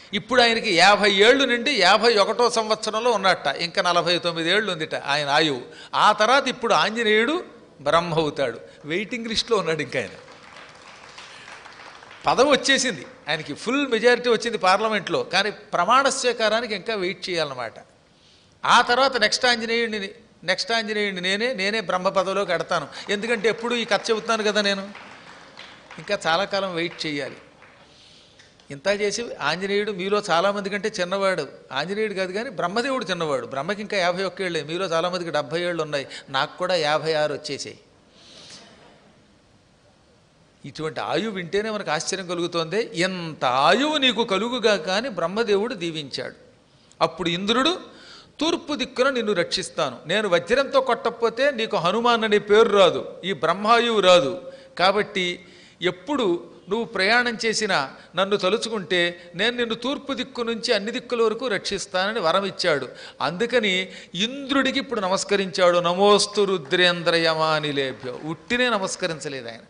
ఇప్పుడు ఆయనకి యాభై ఏళ్ళు నుండి యాభై ఒకటో సంవత్సరంలో ఉన్నట్ట ఇంకా నలభై తొమ్మిది ఏళ్ళు ఉందిట ఆయన ఆయువు ఆ తర్వాత ఇప్పుడు ఆంజనేయుడు బ్రహ్మ అవుతాడు వెయిటింగ్ లిస్ట్లో ఉన్నాడు ఇంకా ఆయన పదవి వచ్చేసింది ఆయనకి ఫుల్ మెజారిటీ వచ్చింది పార్లమెంట్లో కానీ ప్రమాణ స్వీకారానికి ఇంకా వెయిట్ చేయాలన్నమాట ఆ తర్వాత నెక్స్ట్ ఆంజనేయుడిని నెక్స్ట్ ఆంజనేయుడిని నేనే నేనే బ్రహ్మ పదవిలోకి ఎడతాను ఎందుకంటే ఎప్పుడు ఈ కథ చెబుతున్నాను కదా నేను ఇంకా చాలా కాలం వెయిట్ చేయాలి ఇంత చేసి ఆంజనేయుడు మీలో చాలామంది కంటే చిన్నవాడు ఆంజనేయుడు కాదు కానీ బ్రహ్మదేవుడు చిన్నవాడు బ్రహ్మకి ఇంకా యాభై ఒక్క ఏళ్ళే మీలో చాలామందికి డెబ్భై ఏళ్ళు ఉన్నాయి నాకు కూడా యాభై ఆరు వచ్చేసాయి ఇటువంటి ఆయువు వింటేనే మనకు ఆశ్చర్యం కలుగుతోంది ఎంత ఆయువు నీకు కలుగుగా కానీ బ్రహ్మదేవుడు దీవించాడు అప్పుడు ఇంద్రుడు తూర్పు దిక్కున నిన్ను రక్షిస్తాను నేను వజ్రంతో కొట్టకపోతే నీకు హనుమాన్ అనే పేరు రాదు ఈ బ్రహ్మాయువు రాదు కాబట్టి ఎప్పుడు నువ్వు ప్రయాణం చేసినా నన్ను తలుచుకుంటే నేను నిన్ను తూర్పు దిక్కు నుంచి అన్ని దిక్కుల వరకు రక్షిస్తానని వరం ఇచ్చాడు అందుకని ఇంద్రుడికి ఇప్పుడు నమస్కరించాడు నమోస్తు రుద్రేంద్రయమానిలేభ్యో ఉట్టినే నమస్కరించలేదు ఆయన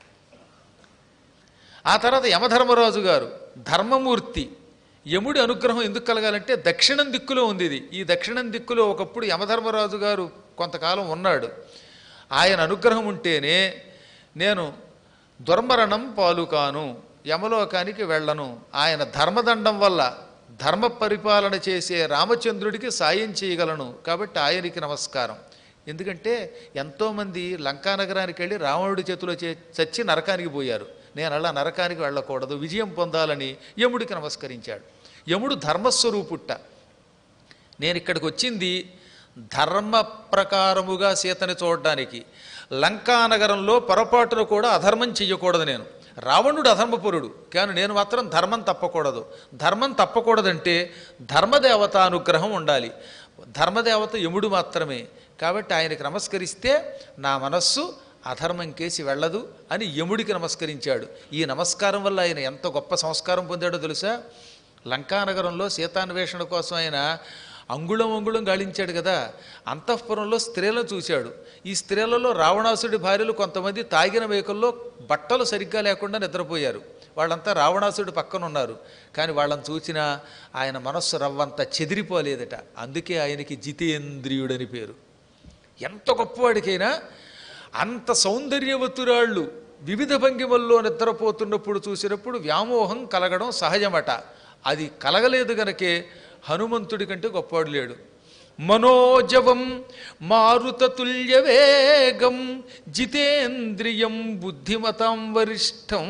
ఆ తర్వాత యమధర్మరాజు గారు ధర్మమూర్తి యముడి అనుగ్రహం ఎందుకు కలగాలంటే దక్షిణం దిక్కులో ఉంది ఇది ఈ దక్షిణం దిక్కులో ఒకప్పుడు యమధర్మరాజు గారు కొంతకాలం ఉన్నాడు ఆయన అనుగ్రహం ఉంటేనే నేను దుర్మరణం పాలుకాను యమలోకానికి వెళ్ళను ఆయన ధర్మదండం వల్ల ధర్మ పరిపాలన చేసే రామచంద్రుడికి సాయం చేయగలను కాబట్టి ఆయనకి నమస్కారం ఎందుకంటే ఎంతోమంది లంకా నగరానికి వెళ్ళి రావణుడి చేతిలో చే చచ్చి నరకానికి పోయారు నేను అలా నరకానికి వెళ్ళకూడదు విజయం పొందాలని యముడికి నమస్కరించాడు యముడు ధర్మస్వరూపుట్ట నేను ఇక్కడికి వచ్చింది ధర్మ ప్రకారముగా సీతని చూడడానికి లంకా నగరంలో పొరపాటున కూడా అధర్మం చెయ్యకూడదు నేను రావణుడు అధర్మపురుడు కానీ నేను మాత్రం ధర్మం తప్పకూడదు ధర్మం తప్పకూడదంటే ధర్మదేవత అనుగ్రహం ఉండాలి ధర్మదేవత యముడు మాత్రమే కాబట్టి ఆయనకి నమస్కరిస్తే నా మనస్సు అధర్మం కేసి వెళ్ళదు అని యముడికి నమస్కరించాడు ఈ నమస్కారం వల్ల ఆయన ఎంత గొప్ప సంస్కారం పొందాడో తెలుసా లంకానగరంలో సీతాన్వేషణ కోసం ఆయన అంగుళం అంగుళం గాలించాడు కదా అంతఃపురంలో స్త్రీలను చూశాడు ఈ స్త్రీలలో రావణాసుడి భార్యలు కొంతమంది తాగిన మేకల్లో బట్టలు సరిగ్గా లేకుండా నిద్రపోయారు వాళ్ళంతా రావణాసుడి పక్కన ఉన్నారు కానీ వాళ్ళని చూసినా ఆయన మనస్సు రవ్వంత చెదిరిపోలేదట అందుకే ఆయనకి జితేంద్రియుడని పేరు ఎంత గొప్పవాడికైనా అంత సౌందర్యవతురాళ్ళు వివిధ భంగిమల్లో నిద్రపోతున్నప్పుడు చూసినప్పుడు వ్యామోహం కలగడం సహజమట అది కలగలేదు గనకే హనుమంతుడి కంటే గొప్పవాడు లేడు మనోజవం మారుతతుల్య వేగం జితేంద్రియం బుద్ధిమతాం వరిష్టం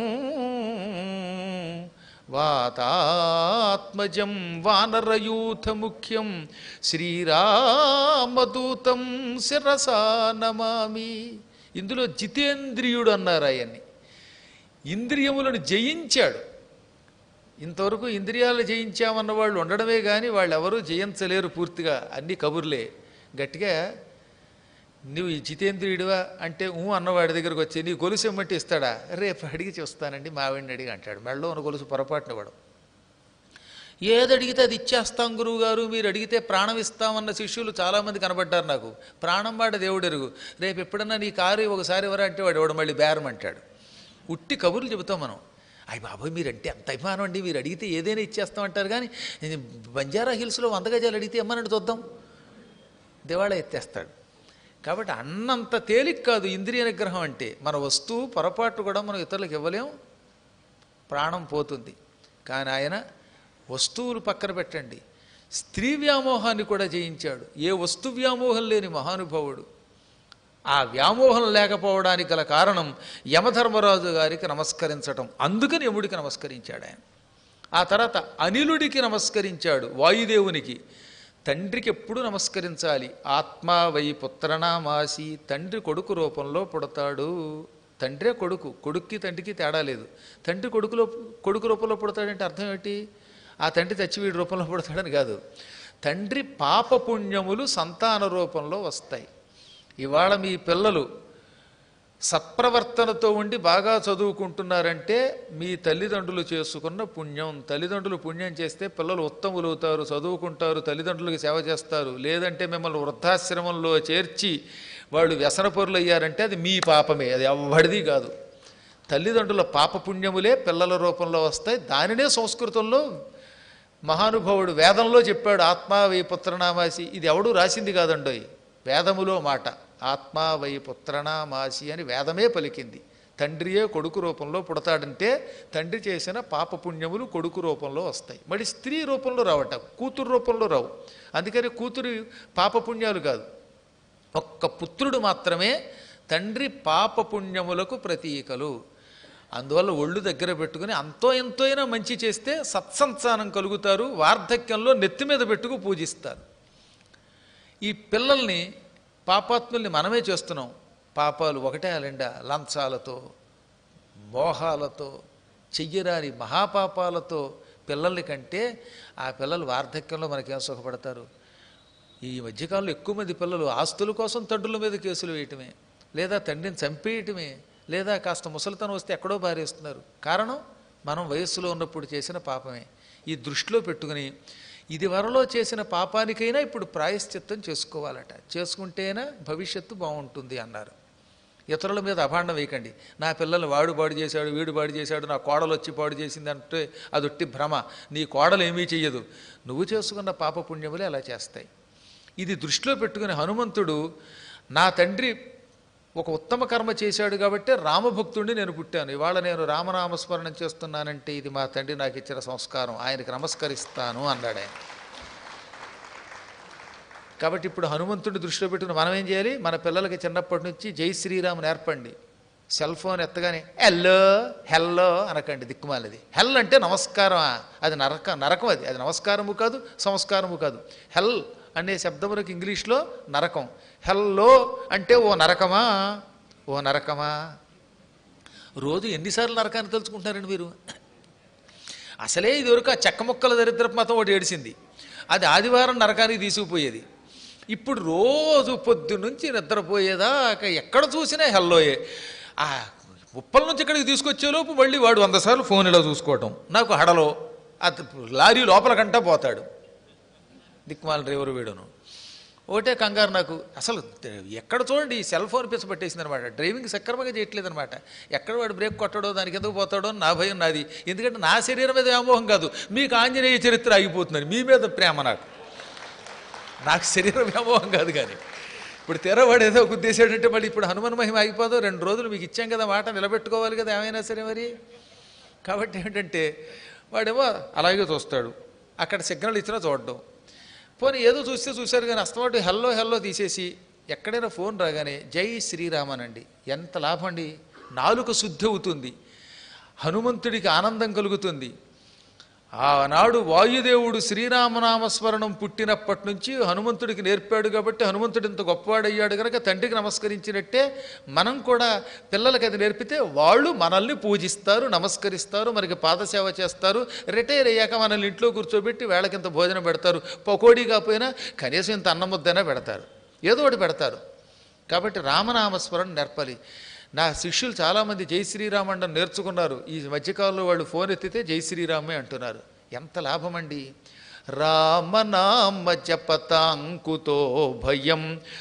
వాతాత్మజం వానరయూథ ముఖ్యం శ్రీరామదూతం శిరసా నమామి ఇందులో జితేంద్రియుడు అన్నారు ఆయన్ని ఇంద్రియములను జయించాడు ఇంతవరకు ఇంద్రియాలు జయించామన్న వాళ్ళు ఉండడమే కానీ వాళ్ళు ఎవరూ జయించలేరు పూర్తిగా అన్ని కబుర్లే గట్టిగా నువ్వు ఈ జితేంద్రియుడివా అంటే ఊ అన్నవాడి దగ్గరకు వచ్చి నీ గొలుసు ఇమ్మంటే ఇస్తాడా రేపు అడిగి చూస్తానండి మావిడిని అడిగి అంటాడు మెళ్ళో ఉన్న గొలుసు పొరపాటున వాడు ఏది అడిగితే అది ఇచ్చేస్తాం గురువు గారు మీరు అడిగితే ప్రాణం ఇస్తామన్న శిష్యులు చాలామంది కనబడ్డారు నాకు ప్రాణం వాడ దేవుడు ఎరుగు రేపు ఎప్పుడన్నా నీ కారు ఒకసారి ఎవరా అంటే వాడు ఎవడు మళ్ళీ బేరం అంటాడు ఉట్టి కబుర్లు చెబుతాం మనం అయ్యి బాబాయ్ మీరంటే ఎంత అభిమానం అండి మీరు అడిగితే ఏదైనా ఇచ్చేస్తామంటారు కానీ ఇది బంజారా హిల్స్లో వంద గజాలు అడిగితే ఇమ్మనండి చూద్దాం దివాళా ఎత్తేస్తాడు కాబట్టి అన్నంత తేలిక కాదు ఇంద్రియ నిగ్రహం అంటే మన వస్తువు పొరపాటు కూడా మనం ఇతరులకు ఇవ్వలేం ప్రాణం పోతుంది కానీ ఆయన వస్తువులు పక్కన పెట్టండి స్త్రీ వ్యామోహాన్ని కూడా జయించాడు ఏ వస్తు వ్యామోహం లేని మహానుభావుడు ఆ వ్యామోహం లేకపోవడానికి గల కారణం యమధర్మరాజు గారికి నమస్కరించటం అందుకని యముడికి నమస్కరించాడు ఆయన ఆ తర్వాత అనిలుడికి నమస్కరించాడు వాయుదేవునికి తండ్రికి ఎప్పుడు నమస్కరించాలి ఆత్మా వై పుత్రనామాసి తండ్రి కొడుకు రూపంలో పుడతాడు తండ్రే కొడుకు కొడుక్కి తండ్రికి తేడా లేదు తండ్రి కొడుకులో కొడుకు రూపంలో పుడతాడంటే అర్థం ఏంటి ఆ తండ్రి తెచ్చి వీడి రూపంలో పుడతాడని కాదు తండ్రి పాపపుణ్యములు సంతాన రూపంలో వస్తాయి ఇవాళ మీ పిల్లలు సత్ప్రవర్తనతో ఉండి బాగా చదువుకుంటున్నారంటే మీ తల్లిదండ్రులు చేసుకున్న పుణ్యం తల్లిదండ్రులు పుణ్యం చేస్తే పిల్లలు ఉత్తములు అవుతారు చదువుకుంటారు తల్లిదండ్రులకు సేవ చేస్తారు లేదంటే మిమ్మల్ని వృద్ధాశ్రమంలో చేర్చి వాళ్ళు వ్యసనపరులు అయ్యారంటే అది మీ పాపమే అది ఎవ్వడిది కాదు తల్లిదండ్రుల పాపపుణ్యములే పిల్లల రూపంలో వస్తాయి దానినే సంస్కృతంలో మహానుభావుడు వేదంలో చెప్పాడు ఆత్మా వై పుత్రనామాసి ఇది ఎవడు రాసింది కాదండోయ్ వేదములో మాట ఆత్మా వై పుత్రనామాసి అని వేదమే పలికింది తండ్రియే కొడుకు రూపంలో పుడతాడంటే తండ్రి చేసిన పాపపుణ్యములు కొడుకు రూపంలో వస్తాయి మరి స్త్రీ రూపంలో రావట కూతురు రూపంలో రావు అందుకని కూతురు పాపపుణ్యాలు కాదు ఒక్క పుత్రుడు మాత్రమే తండ్రి పాపపుణ్యములకు ప్రతీకలు అందువల్ల ఒళ్ళు దగ్గర పెట్టుకుని అంతో ఎంతో అయినా మంచి చేస్తే సత్సంతానం కలుగుతారు వార్ధక్యంలో నెత్తి మీద పెట్టుకు పూజిస్తారు ఈ పిల్లల్ని పాపాత్ముల్ని మనమే చేస్తున్నాం పాపాలు ఒకటే అలెండా లంచాలతో మోహాలతో చెయ్యరాని మహాపాపాలతో పిల్లల్ని కంటే ఆ పిల్లలు వార్ధక్యంలో మనకేం సుఖపడతారు ఈ మధ్యకాలంలో ఎక్కువ మంది పిల్లలు ఆస్తుల కోసం తండ్రుల మీద కేసులు వేయటమే లేదా తండ్రిని చంపేయటమే లేదా కాస్త ముసలితనం వస్తే ఎక్కడో బారేస్తున్నారు కారణం మనం వయస్సులో ఉన్నప్పుడు చేసిన పాపమే ఈ దృష్టిలో పెట్టుకుని ఇది వరలో చేసిన పాపానికైనా ఇప్పుడు ప్రాయశ్చిత్తం చేసుకోవాలట చేసుకుంటేనా భవిష్యత్తు బాగుంటుంది అన్నారు ఇతరుల మీద అభాండం వేయకండి నా పిల్లల్ని వాడు పాడు చేశాడు వీడు పాడు చేశాడు నా కోడలు వచ్చి పాడు చేసింది అంటే అది ఒట్టి భ్రమ నీ కోడలు ఏమీ చెయ్యదు నువ్వు చేసుకున్న పాపపుణ్యములే అలా చేస్తాయి ఇది దృష్టిలో పెట్టుకుని హనుమంతుడు నా తండ్రి ఒక ఉత్తమ కర్మ చేశాడు కాబట్టి రామభక్తుడిని నేను పుట్టాను ఇవాళ నేను రామనామస్మరణం చేస్తున్నానంటే ఇది మా తండ్రి నాకు ఇచ్చిన సంస్కారం ఆయనకి నమస్కరిస్తాను అన్నాడు ఆయన కాబట్టి ఇప్పుడు హనుమంతుడిని దృష్టిలో పెట్టుకుని మనం ఏం చేయాలి మన పిల్లలకి చిన్నప్పటి నుంచి జై శ్రీరామ్ నేర్పండి సెల్ ఫోన్ ఎత్తగానే హెల్లో హెల్లో అనకండి దిక్కుమాలది హెల్ అంటే నమస్కారమా అది నరక నరకం అది అది నమస్కారము కాదు సంస్కారము కాదు హెల్ అనే శబ్దములకు ఇంగ్లీష్లో నరకం హెల్లో అంటే ఓ నరకమా ఓ నరకమా రోజు ఎన్నిసార్లు నరకాన్ని తెలుసుకుంటున్నారండి మీరు అసలే ఇది వరకు ఆ చెక్క ముక్కల దరిద్రపు మతం ఒకటి ఏడిసింది అది ఆదివారం నరకానికి తీసుకుపోయేది ఇప్పుడు రోజు పొద్దు నుంచి నిద్రపోయేదాకా ఎక్కడ చూసినా హెల్లోయే ఆ ఉప్పల నుంచి ఇక్కడికి తీసుకొచ్చేలోపు మళ్ళీ వాడు వంద సార్లు ఫోన్ ఇలా చూసుకోవటం నాకు హడలో అది లారీ లోపల కంటా పోతాడు దిక్కుమాల డ్రైవర్ వీడును ఒకటే కంగారు నాకు అసలు ఎక్కడ చూడండి ఈ సెల్ ఫోన్ పిచ్చ పట్టేసింది అనమాట డ్రైవింగ్ సక్రమంగా చేయట్లేదు అనమాట ఎక్కడ వాడు బ్రేక్ కొట్టడో దానికి ఎందుకు పోతాడో అని నా భయం నాది ఎందుకంటే నా శరీరం మీద వ్యామోహం కాదు మీకు ఆంజనేయ చరిత్ర ఆగిపోతుందని మీ మీద ప్రేమ నాకు నాకు శరీరం వ్యామోహం కాదు కానీ ఇప్పుడు తెరవాడు ఏదో గుద్దేశాడంటే మళ్ళీ ఇప్పుడు హనుమాన్ మహిమ ఆగిపోదు రెండు రోజులు మీకు ఇచ్చాం కదా మాట నిలబెట్టుకోవాలి కదా ఏమైనా సరే మరి కాబట్టి ఏమిటంటే వాడేమో అలాగే చూస్తాడు అక్కడ సిగ్నల్ ఇచ్చినా చూడడం పోనీ ఏదో చూస్తే చూశారు కానీ అస్తమాటు హెల్లో హెల్లో తీసేసి ఎక్కడైనా ఫోన్ రాగానే జై శ్రీరామనండి ఎంత లాభం అండి నాలుక శుద్ధి అవుతుంది హనుమంతుడికి ఆనందం కలుగుతుంది ఆనాడు వాయుదేవుడు శ్రీరామనామస్మరణం పుట్టినప్పటి నుంచి హనుమంతుడికి నేర్పాడు కాబట్టి హనుమంతుడు ఇంత గొప్పవాడయ్యాడు కనుక తండ్రికి నమస్కరించినట్టే మనం కూడా పిల్లలకి అది నేర్పితే వాళ్ళు మనల్ని పూజిస్తారు నమస్కరిస్తారు మనకి పాదసేవ చేస్తారు రిటైర్ అయ్యాక మనల్ని ఇంట్లో కూర్చోబెట్టి వేళకింత భోజనం పెడతారు పకోడీ కాకపోయినా కనీసం ఇంత అన్నం ముద్దైనా పెడతారు ఏదో ఒకటి పెడతారు కాబట్టి రామనామస్మరణ నేర్పాలి నా శిష్యులు చాలామంది జై శ్రీరామ్ అండం నేర్చుకున్నారు ఈ మధ్యకాలంలో వాళ్ళు ఫోన్ ఎత్తితే జై శ్రీరామే అంటున్నారు ఎంత లాభమండి రామనామ జపతాంకుతో భయం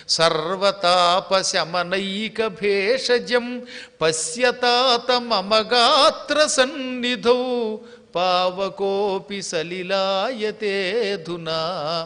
సర్వతాపశమనైక భేషజం పశ్యతాత మమ గాత్ర సన్నిధౌ పావకోపి సలిలాయతే ధునా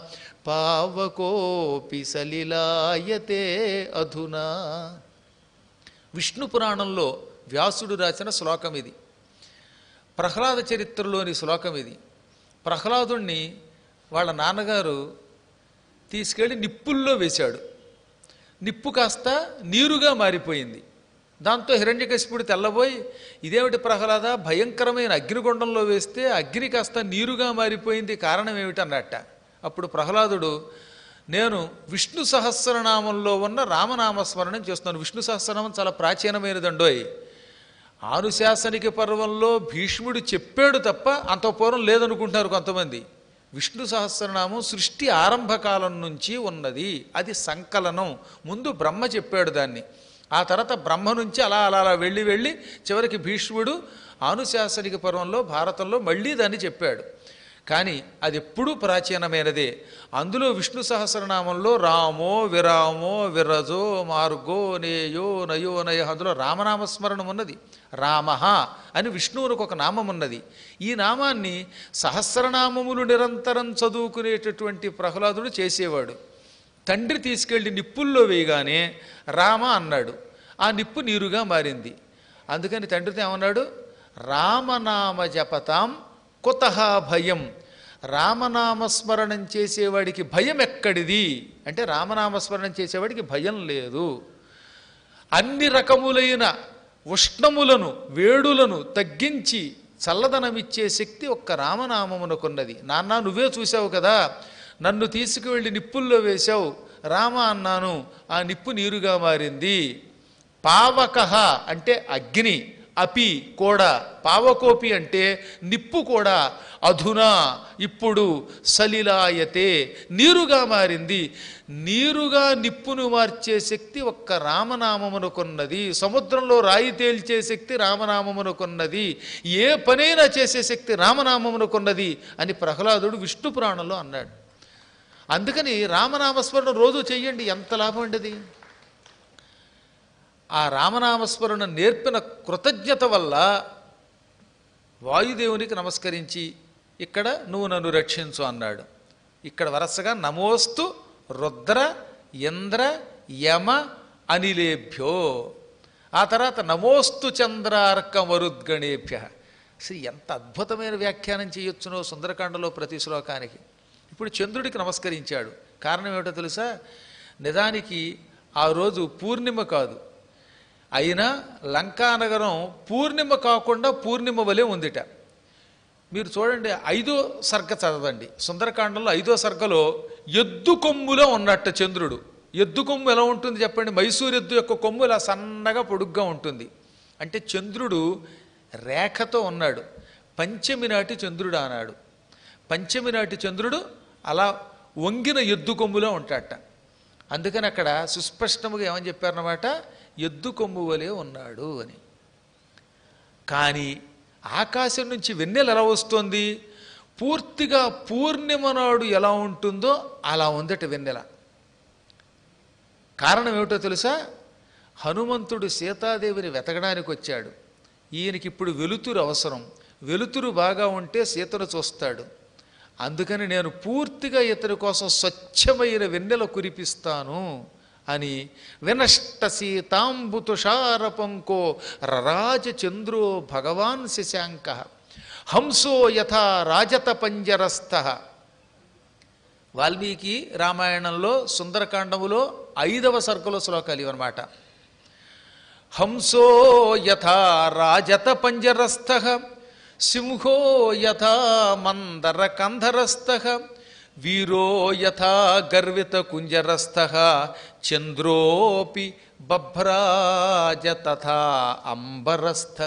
పావకోపి సలిలాయతే అధునా విష్ణు పురాణంలో వ్యాసుడు రాసిన శ్లోకం ఇది ప్రహ్లాద చరిత్రలోని శ్లోకం ఇది ప్రహ్లాదుణ్ణి వాళ్ళ నాన్నగారు తీసుకెళ్ళి నిప్పుల్లో వేశాడు నిప్పు కాస్త నీరుగా మారిపోయింది దాంతో హిరణ్యకశిపుడు తెల్లబోయి ఇదేమిటి ప్రహ్లాద భయంకరమైన అగ్నిగుండంలో వేస్తే అగ్ని కాస్త నీరుగా మారిపోయింది కారణం ఏమిటన్నట్ట అప్పుడు ప్రహ్లాదుడు నేను విష్ణు సహస్రనామంలో ఉన్న రామనామస్మరణం చేస్తున్నాను విష్ణు సహస్రనామం చాలా ప్రాచీనమైనదండోయ్ ఆనుశాసనిక పర్వంలో భీష్ముడు చెప్పాడు తప్ప అంత పూర్వం లేదనుకుంటున్నారు కొంతమంది విష్ణు సహస్రనామం సృష్టి ఆరంభకాలం నుంచి ఉన్నది అది సంకలనం ముందు బ్రహ్మ చెప్పాడు దాన్ని ఆ తర్వాత బ్రహ్మ నుంచి అలా అలా అలా వెళ్ళి వెళ్ళి చివరికి భీష్ముడు ఆనుశాసనిక పర్వంలో భారతంలో మళ్ళీ దాన్ని చెప్పాడు కానీ అది ఎప్పుడూ ప్రాచీనమైనదే అందులో విష్ణు సహస్రనామంలో రామో విరామో విరజో మార్గో నేయో నయో నయ అందులో రామనామస్మరణం ఉన్నది రామ అని విష్ణువునికి ఒక నామం ఉన్నది ఈ నామాన్ని సహస్రనామములు నిరంతరం చదువుకునేటటువంటి ప్రహ్లాదుడు చేసేవాడు తండ్రి తీసుకెళ్ళి నిప్పుల్లో వేయగానే రామ అన్నాడు ఆ నిప్పు నీరుగా మారింది అందుకని తండ్రితో ఏమన్నాడు రామనామ జపతాం కుతహ భయం రామనామస్మరణం చేసేవాడికి భయం ఎక్కడిది అంటే రామనామస్మరణం చేసేవాడికి భయం లేదు అన్ని రకములైన ఉష్ణములను వేడులను తగ్గించి చల్లదనమిచ్చే శక్తి ఒక్క రామనామమునకున్నది నాన్న నువ్వే చూసావు కదా నన్ను తీసుకువెళ్ళి నిప్పుల్లో వేశావు రామ అన్నాను ఆ నిప్పు నీరుగా మారింది పావక అంటే అగ్ని అపి కూడా పావకోపి అంటే నిప్పు కూడా అధునా ఇప్పుడు సలిలాయతే నీరుగా మారింది నీరుగా నిప్పును మార్చే శక్తి ఒక్క రామనామమునకున్నది సముద్రంలో రాయి తేల్చే శక్తి రామనామమునకున్నది ఏ పనైనా చేసే శక్తి రామనామమునకున్నది అని ప్రహ్లాదుడు విష్ణు పురాణంలో అన్నాడు అందుకని రామనామస్మరణ రోజు చెయ్యండి ఎంత లాభం ఉండేది ఆ రామనామస్మరణ నేర్పిన కృతజ్ఞత వల్ల వాయుదేవునికి నమస్కరించి ఇక్కడ నువ్వు నన్ను రక్షించు అన్నాడు ఇక్కడ వరసగా నమోస్తు రుద్ర ఇంద్ర యమ అనిలేభ్యో ఆ తర్వాత నమోస్తు చంద్రార్క మరుద్గణేభ్య అసలు ఎంత అద్భుతమైన వ్యాఖ్యానం చేయొచ్చునో సుందరకాండలో ప్రతి శ్లోకానికి ఇప్పుడు చంద్రుడికి నమస్కరించాడు కారణం ఏమిటో తెలుసా నిజానికి ఆ రోజు పూర్ణిమ కాదు అయినా లంకానగరం పూర్ణిమ కాకుండా పూర్ణిమ వలె ఉందిట మీరు చూడండి ఐదో సర్గ చదవండి సుందరకాండంలో ఐదో సర్గలో ఎద్దు కొమ్ములో ఉన్నట్ట చంద్రుడు ఎద్దు కొమ్ము ఎలా ఉంటుంది చెప్పండి మైసూర్ ఎద్దు యొక్క కొమ్ము ఇలా సన్నగా పొడుగ్గా ఉంటుంది అంటే చంద్రుడు రేఖతో ఉన్నాడు పంచమి నాటి చంద్రుడు అన్నాడు పంచమి నాటి చంద్రుడు అలా వంగిన ఎద్దు కొమ్ములో ఉంటాడట అందుకని అక్కడ సుస్పష్టముగా ఏమని చెప్పారన్నమాట ఎద్దు కొమ్ము వలె ఉన్నాడు అని కానీ ఆకాశం నుంచి వెన్నెల ఎలా వస్తుంది పూర్తిగా పూర్ణిమ నాడు ఎలా ఉంటుందో అలా ఉందట వెన్నెల కారణం ఏమిటో తెలుసా హనుమంతుడు సీతాదేవిని వెతకడానికి వచ్చాడు ఈయనకి ఇప్పుడు వెలుతురు అవసరం వెలుతురు బాగా ఉంటే సీతను చూస్తాడు అందుకని నేను పూర్తిగా ఇతని కోసం స్వచ్ఛమైన వెన్నెల కురిపిస్తాను అని వినష్ట సీతాంబు తుషారపంకో రరాజ చంద్రో భగవాన్ శశాంక హంసో యథా రాజత పంజరస్థ వాల్మీకి రామాయణంలో సుందరకాండములో ఐదవ సర్గలో శ్లోకాలు ఇవన్నమాట హంసో యథా రాజత పంజరస్థ సింహో యథా మందర కంధరస్థ వీరో యథా గర్విత కుంజరస్థ చంద్రోపి బభ్రాజ తథా అంబరస్థ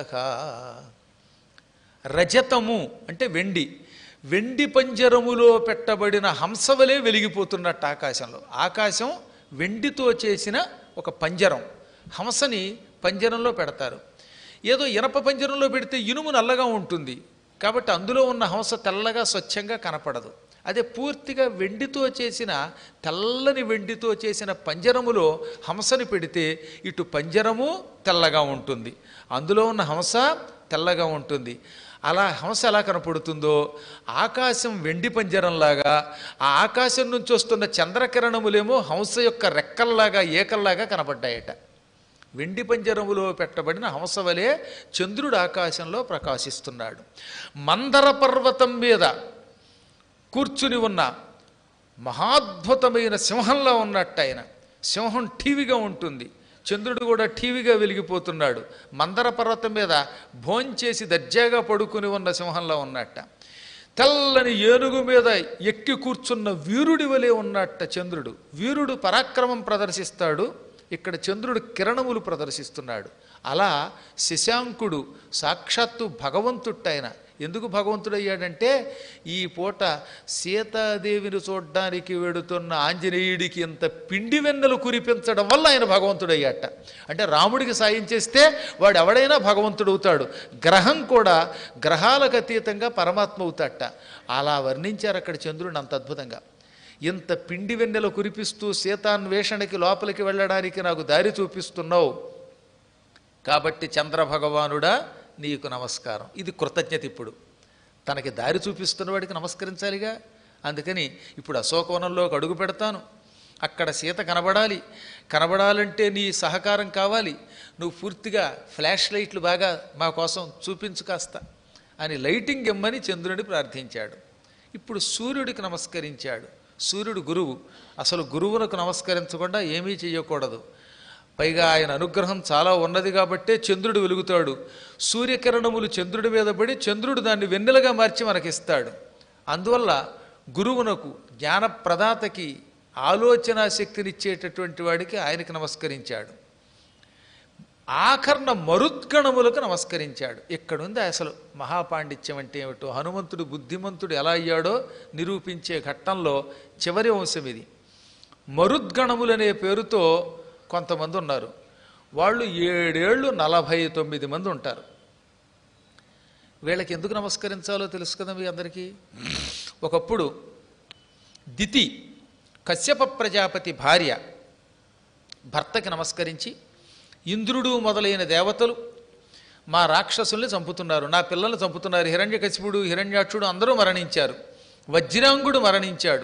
రజతము అంటే వెండి వెండి పంజరములో పెట్టబడిన హంసవలే వెలిగిపోతున్నట్టు ఆకాశంలో ఆకాశం వెండితో చేసిన ఒక పంజరం హంసని పంజరంలో పెడతారు ఏదో ఇనప పంజరంలో పెడితే ఇనుము నల్లగా ఉంటుంది కాబట్టి అందులో ఉన్న హంస తెల్లగా స్వచ్ఛంగా కనపడదు అదే పూర్తిగా వెండితో చేసిన తెల్లని వెండితో చేసిన పంజరములో హంసని పెడితే ఇటు పంజరము తెల్లగా ఉంటుంది అందులో ఉన్న హంస తెల్లగా ఉంటుంది అలా హంస ఎలా కనపడుతుందో ఆకాశం వెండి పంజరంలాగా ఆ ఆకాశం నుంచి వస్తున్న చంద్రకిరణములేమో హంస యొక్క రెక్కల్లాగా ఏకల్లాగా కనపడ్డాయట వెండి పంజరములో పెట్టబడిన హంస వలె చంద్రుడు ఆకాశంలో ప్రకాశిస్తున్నాడు మందర పర్వతం మీద కూర్చుని ఉన్న మహాద్భుతమైన సింహంలో ఉన్నట్టు ఆయన సింహం టీవీగా ఉంటుంది చంద్రుడు కూడా టీవీగా వెలిగిపోతున్నాడు మందర పర్వతం మీద భోంచేసి దర్జాగా పడుకుని ఉన్న సింహంలో ఉన్నట్ట తెల్లని ఏనుగు మీద ఎక్కి కూర్చున్న వీరుడి వలె ఉన్నట్ట చంద్రుడు వీరుడు పరాక్రమం ప్రదర్శిస్తాడు ఇక్కడ చంద్రుడు కిరణములు ప్రదర్శిస్తున్నాడు అలా శశాంకుడు సాక్షాత్తు భగవంతుట్టైన ఎందుకు భగవంతుడయ్యాడంటే ఈ పూట సీతాదేవిని చూడ్డానికి వెడుతున్న ఆంజనేయుడికి ఇంత పిండి వెన్నెలు కురిపించడం వల్ల ఆయన భగవంతుడయ్యాట అంటే రాముడికి సాయం చేస్తే వాడు ఎవడైనా భగవంతుడవుతాడు గ్రహం కూడా గ్రహాలకు అతీతంగా పరమాత్మ అవుతాట అలా వర్ణించారు అక్కడ చంద్రుడిని అంత అద్భుతంగా ఇంత పిండి వెన్నెల కురిపిస్తూ సీతాన్వేషణకి లోపలికి వెళ్ళడానికి నాకు దారి చూపిస్తున్నావు కాబట్టి చంద్రభగవానుడా నీకు నమస్కారం ఇది కృతజ్ఞత ఇప్పుడు తనకి దారి చూపిస్తున్న వాడికి నమస్కరించాలిగా అందుకని ఇప్పుడు అశోకవనంలోకి అడుగు పెడతాను అక్కడ సీత కనబడాలి కనబడాలంటే నీ సహకారం కావాలి నువ్వు పూర్తిగా ఫ్లాష్ లైట్లు బాగా మా కోసం చూపించు కాస్త అని లైటింగ్ ఇమ్మని చంద్రుడిని ప్రార్థించాడు ఇప్పుడు సూర్యుడికి నమస్కరించాడు సూర్యుడు గురువు అసలు గురువునకు నమస్కరించకుండా ఏమీ చేయకూడదు పైగా ఆయన అనుగ్రహం చాలా ఉన్నది కాబట్టే చంద్రుడు వెలుగుతాడు సూర్యకిరణములు చంద్రుడి మీద పడి చంద్రుడు దాన్ని వెన్నెలగా మార్చి మనకిస్తాడు అందువల్ల గురువునకు జ్ఞానప్రదాతకి ఆలోచన శక్తినిచ్చేటటువంటి వాడికి ఆయనకి నమస్కరించాడు ఆకర్ణ మరుద్గణములకు నమస్కరించాడు ఇక్కడుంది అసలు మహాపాండిత్యం అంటే ఏమిటో హనుమంతుడు బుద్ధిమంతుడు ఎలా అయ్యాడో నిరూపించే ఘట్టంలో చివరి వంశం ఇది మరుద్గణములనే పేరుతో కొంతమంది ఉన్నారు వాళ్ళు ఏడేళ్ళు నలభై తొమ్మిది మంది ఉంటారు వీళ్ళకి ఎందుకు నమస్కరించాలో తెలుసు కదా మీ అందరికీ ఒకప్పుడు దితి కశ్యప ప్రజాపతి భార్య భర్తకి నమస్కరించి ఇంద్రుడు మొదలైన దేవతలు మా రాక్షసుల్ని చంపుతున్నారు నా పిల్లల్ని చంపుతున్నారు హిరణ్యకశిపుడు హిరణ్యాక్షుడు అందరూ మరణించారు వజ్రాంగుడు మరణించాడు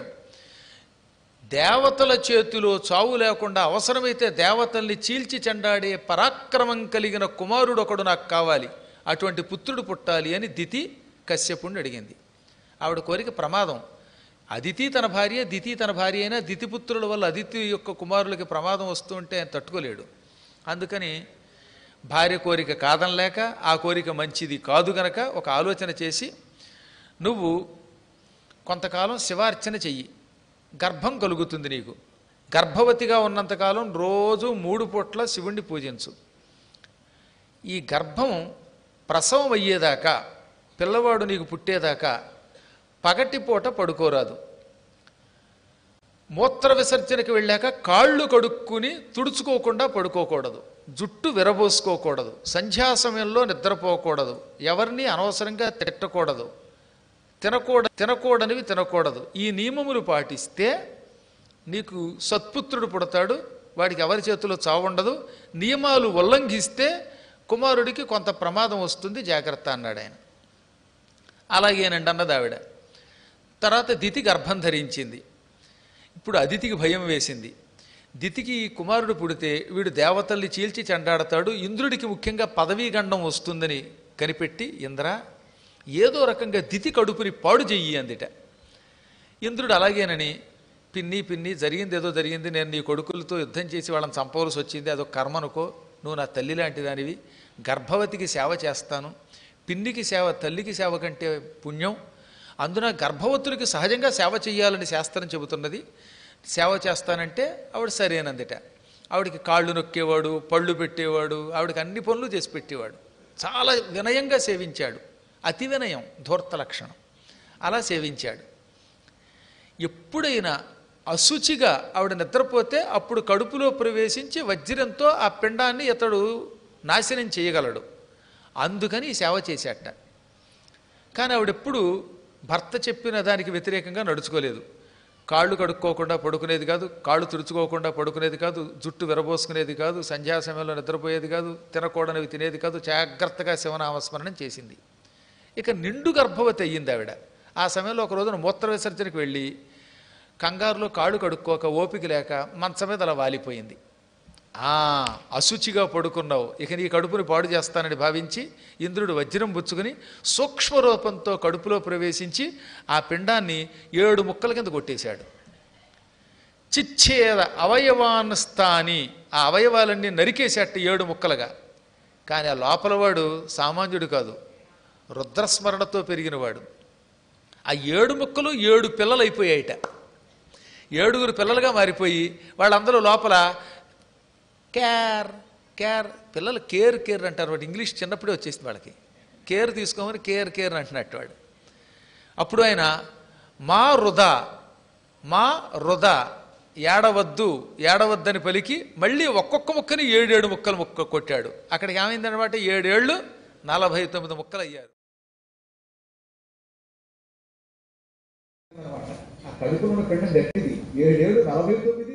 దేవతల చేతిలో చావు లేకుండా అవసరమైతే దేవతల్ని చీల్చి చెండాడే పరాక్రమం కలిగిన కుమారుడు ఒకడు నాకు కావాలి అటువంటి పుత్రుడు పుట్టాలి అని దితి కశ్యపుణ్ణి అడిగింది ఆవిడ కోరిక ప్రమాదం అదితి తన భార్య దితి తన భార్య అయినా దితిపుత్రుల వల్ల అదితి యొక్క కుమారులకి ప్రమాదం వస్తుంటే ఆయన తట్టుకోలేడు అందుకని భార్య కోరిక కాదనలేక ఆ కోరిక మంచిది కాదు గనక ఒక ఆలోచన చేసి నువ్వు కొంతకాలం శివార్చన చెయ్యి గర్భం కలుగుతుంది నీకు గర్భవతిగా ఉన్నంతకాలం రోజు మూడు పూట్ల శివుణ్ణి పూజించు ఈ గర్భం ప్రసవం అయ్యేదాకా పిల్లవాడు నీకు పుట్టేదాకా పగటిపూట పడుకోరాదు మూత్ర విసర్జనకి వెళ్ళాక కాళ్ళు కడుక్కుని తుడుచుకోకుండా పడుకోకూడదు జుట్టు విరబోసుకోకూడదు సంధ్యా సమయంలో నిద్రపోకూడదు ఎవరిని అనవసరంగా తిట్టకూడదు తినకూడ తినకూడనివి తినకూడదు ఈ నియమములు పాటిస్తే నీకు సత్పుత్రుడు పుడతాడు వాడికి ఎవరి చేతిలో చావుండదు నియమాలు ఉల్లంఘిస్తే కుమారుడికి కొంత ప్రమాదం వస్తుంది జాగ్రత్త అన్నాడు ఆయన అలాగేనండి అన్నది ఆవిడ తర్వాత దితి గర్భం ధరించింది ఇప్పుడు అదితికి భయం వేసింది దితికి ఈ కుమారుడు పుడితే వీడు దేవతల్ని చీల్చి చెండాడతాడు ఇంద్రుడికి ముఖ్యంగా పదవీ గండం వస్తుందని కనిపెట్టి ఇంద్ర ఏదో రకంగా దితి కడుపుని పాడు చెయ్యి అందిట ఇంద్రుడు అలాగేనని పిన్ని పిన్ని జరిగింది ఏదో జరిగింది నేను నీ కొడుకులతో యుద్ధం చేసి వాళ్ళని చంపవలసి వచ్చింది అదొక కర్మనుకో నువ్వు నా తల్లి లాంటి దానివి గర్భవతికి సేవ చేస్తాను పిన్నికి సేవ తల్లికి సేవ కంటే పుణ్యం అందున గర్భవతులకి సహజంగా సేవ చేయాలని శాస్త్రం చెబుతున్నది సేవ చేస్తానంటే ఆవిడ సరేనందిట ఆవిడకి కాళ్ళు నొక్కేవాడు పళ్ళు పెట్టేవాడు ఆవిడకి అన్ని పనులు చేసి పెట్టేవాడు చాలా వినయంగా సేవించాడు అతి వినయం ధూర్త లక్షణం అలా సేవించాడు ఎప్పుడైనా అశుచిగా ఆవిడ నిద్రపోతే అప్పుడు కడుపులో ప్రవేశించి వజ్రంతో ఆ పిండాన్ని ఇతడు నాశనం చేయగలడు అందుకని ఈ సేవ చేశాట కానీ ఆవిడెప్పుడు భర్త చెప్పిన దానికి వ్యతిరేకంగా నడుచుకోలేదు కాళ్ళు కడుక్కోకుండా పడుకునేది కాదు కాళ్ళు తుడుచుకోకుండా పడుకునేది కాదు జుట్టు విరబోసుకునేది కాదు సంధ్యా సమయంలో నిద్రపోయేది కాదు తినకూడనివి తినేది కాదు జాగ్రత్తగా శివనామస్మరణం చేసింది ఇక నిండు గర్భవతి అయ్యింది ఆవిడ ఆ సమయంలో ఒక రోజున మూత్ర విసర్జనకు వెళ్ళి కంగారులో కాళ్ళు కడుక్కోక ఓపిక లేక మంచం మీద అలా వాలిపోయింది ఆ అశుచిగా పడుకున్నావు ఇక నీ కడుపుని పాడు చేస్తానని భావించి ఇంద్రుడు వజ్రం పుచ్చుకుని సూక్ష్మ రూపంతో కడుపులో ప్రవేశించి ఆ పిండాన్ని ఏడు ముక్కల కింద కొట్టేశాడు చిచ్ఛేద అవయవాన్ స్థాని ఆ అవయవాలన్నీ నరికేసేట ఏడు ముక్కలుగా కానీ ఆ లోపలవాడు సామాన్యుడు కాదు రుద్రస్మరణతో పెరిగినవాడు ఆ ఏడు ముక్కలు ఏడు పిల్లలు అయిపోయాయిట ఏడుగురు పిల్లలుగా మారిపోయి వాళ్ళందరూ లోపల కేర్ కేర్ పిల్లలు కేర్ కేర్ అంటారు వాటి ఇంగ్లీష్ చిన్నప్పుడే వచ్చేసింది వాళ్ళకి కేర్ తీసుకోమని కేర్ కేర్ అంటున్నట్టు వాడు అప్పుడు ఆయన మా వృధా మా వృధా ఏడవద్దు ఏడవద్దని పలికి మళ్ళీ ఒక్కొక్క ముక్కని ఏడేడు ముక్కలు ముక్క కొట్టాడు అక్కడికి ఏమైందనమాట ఏడేళ్ళు నలభై తొమ్మిది ముక్కలు అయ్యారు ఆ కడుపులో ఉన్న పిండం గట్టిది ఏడేళ్ళు నలభై తొమ్మిది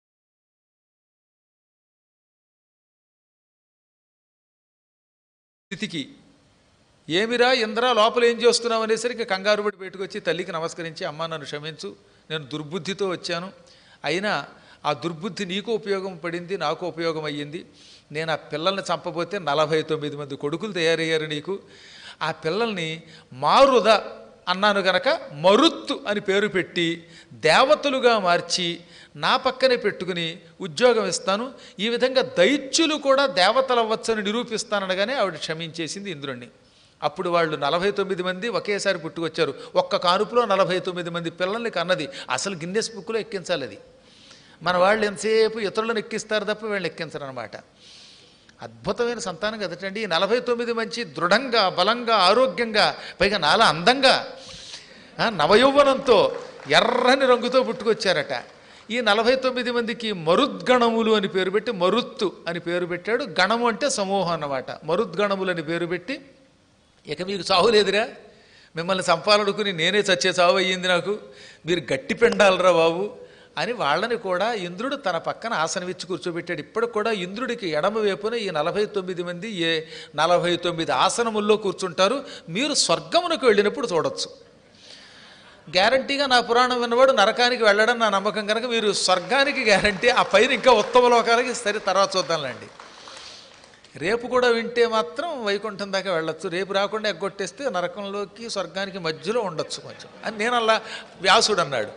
స్థితికి ఏమిరా ఇంద్రా లోపల ఏం చేస్తున్నావు అనేసరికి కంగారు పడి బయటకు వచ్చి తల్లికి నమస్కరించి అమ్మ నన్ను క్షమించు నేను దుర్బుద్ధితో వచ్చాను అయినా ఆ దుర్బుద్ధి నీకు ఉపయోగం పడింది నాకు ఉపయోగం అయ్యింది నేను ఆ పిల్లల్ని చంపబోతే నలభై తొమ్మిది మంది కొడుకులు తయారయ్యారు నీకు ఆ పిల్లల్ని మారుద అన్నాను గనక మరుత్తు అని పేరు పెట్టి దేవతలుగా మార్చి నా పక్కనే పెట్టుకుని ఉద్యోగం ఇస్తాను ఈ విధంగా దైత్యులు కూడా దేవతలు అవ్వచ్చని నిరూపిస్తాననగానే ఆవిడ క్షమించేసింది ఇంద్రుణ్ణి అప్పుడు వాళ్ళు నలభై తొమ్మిది మంది ఒకేసారి పుట్టుకొచ్చారు ఒక్క కానుపులో నలభై తొమ్మిది మంది పిల్లల్ని కన్నది అసలు గిన్నెస్ బుక్లో ఎక్కించాలి అది మన వాళ్ళు ఎంతసేపు ఇతరులను ఎక్కిస్తారు తప్ప వీళ్ళని ఎక్కించరు అనమాట అద్భుతమైన సంతానం కదటండి ఈ నలభై తొమ్మిది మంచి దృఢంగా బలంగా ఆరోగ్యంగా పైగా నాలా అందంగా ఆ, నవయౌవనంతో ఎర్రని రంగుతో పుట్టుకొచ్చారట ఈ నలభై తొమ్మిది మందికి మరుద్గణములు అని పేరు పెట్టి మరుత్తు అని పేరు పెట్టాడు గణము అంటే సమూహం అన్నమాట మరుద్గణములు అని పేరు పెట్టి ఇక మీకు చావు లేదురా మిమ్మల్ని చంపాలనుకుని నేనే చచ్చే చావు అయ్యింది నాకు మీరు గట్టి పెండాలరా బాబు అని వాళ్ళని కూడా ఇంద్రుడు తన పక్కన ఆసనమిచ్చి కూర్చోబెట్టాడు ఇప్పటికి కూడా ఇంద్రుడికి ఎడమ వైపున ఈ నలభై తొమ్మిది మంది ఏ నలభై తొమ్మిది ఆసనముల్లో కూర్చుంటారు మీరు స్వర్గమునకు వెళ్ళినప్పుడు చూడొచ్చు గ్యారంటీగా నా పురాణం విన్నవాడు నరకానికి వెళ్ళడం నా నమ్మకం కనుక మీరు స్వర్గానికి గ్యారంటీ ఆ పైన ఇంకా ఉత్తమ లోకాలకి సరే తర్వాత చూద్దాంలేండి రేపు కూడా వింటే మాత్రం వైకుంఠం దాకా వెళ్ళొచ్చు రేపు రాకుండా ఎగ్గొట్టేస్తే నరకంలోకి స్వర్గానికి మధ్యలో ఉండొచ్చు కొంచెం అని నేను అలా వ్యాసుడు అన్నాడు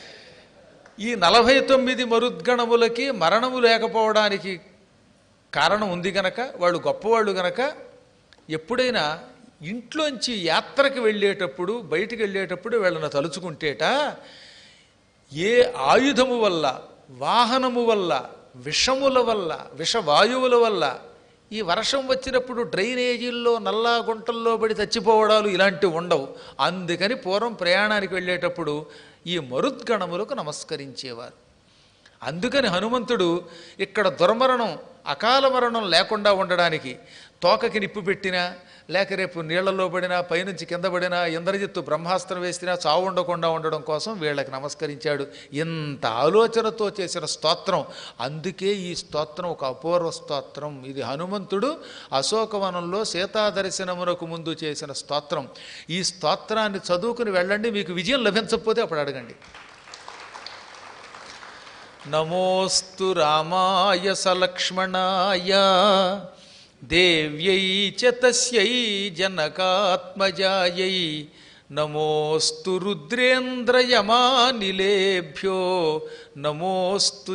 ఈ నలభై తొమ్మిది మరుద్గణములకి మరణము లేకపోవడానికి కారణం ఉంది గనక వాళ్ళు గొప్పవాళ్ళు గనక ఎప్పుడైనా ఇంట్లోంచి యాత్రకు వెళ్ళేటప్పుడు బయటికి వెళ్ళేటప్పుడు వీళ్ళని తలుచుకుంటేట ఏ ఆయుధము వల్ల వాహనము వల్ల విషముల వల్ల విషవాయువుల వల్ల ఈ వర్షం వచ్చినప్పుడు డ్రైనేజీల్లో నల్లా గుంటల్లో పడి చచ్చిపోవడాలు ఇలాంటివి ఉండవు అందుకని పూర్వం ప్రయాణానికి వెళ్ళేటప్పుడు ఈ మరుద్గణములకు నమస్కరించేవారు అందుకని హనుమంతుడు ఇక్కడ దుర్మరణం అకాల మరణం లేకుండా ఉండడానికి తోకకి నిప్పు పెట్టినా లేక రేపు నీళ్లలో పడినా పైనుంచి కింద పడినా ఇంద్రజిత్తు బ్రహ్మాస్త్రం వేసినా చావు ఉండకుండా ఉండడం కోసం వీళ్ళకి నమస్కరించాడు ఇంత ఆలోచనతో చేసిన స్తోత్రం అందుకే ఈ స్తోత్రం ఒక అపూర్వ స్తోత్రం ఇది హనుమంతుడు అశోకవనంలో సీతా దర్శనమునకు ముందు చేసిన స్తోత్రం ఈ స్తోత్రాన్ని చదువుకుని వెళ్ళండి మీకు విజయం లభించకపోతే అప్పుడు అడగండి నమోస్తు రామాయ సలక్ష్మణాయ దేవ్యై చ తస్యై జనకాత్మజాయై నమోస్తు రుద్రేంద్రయమానిలేభ్యో నమోస్తు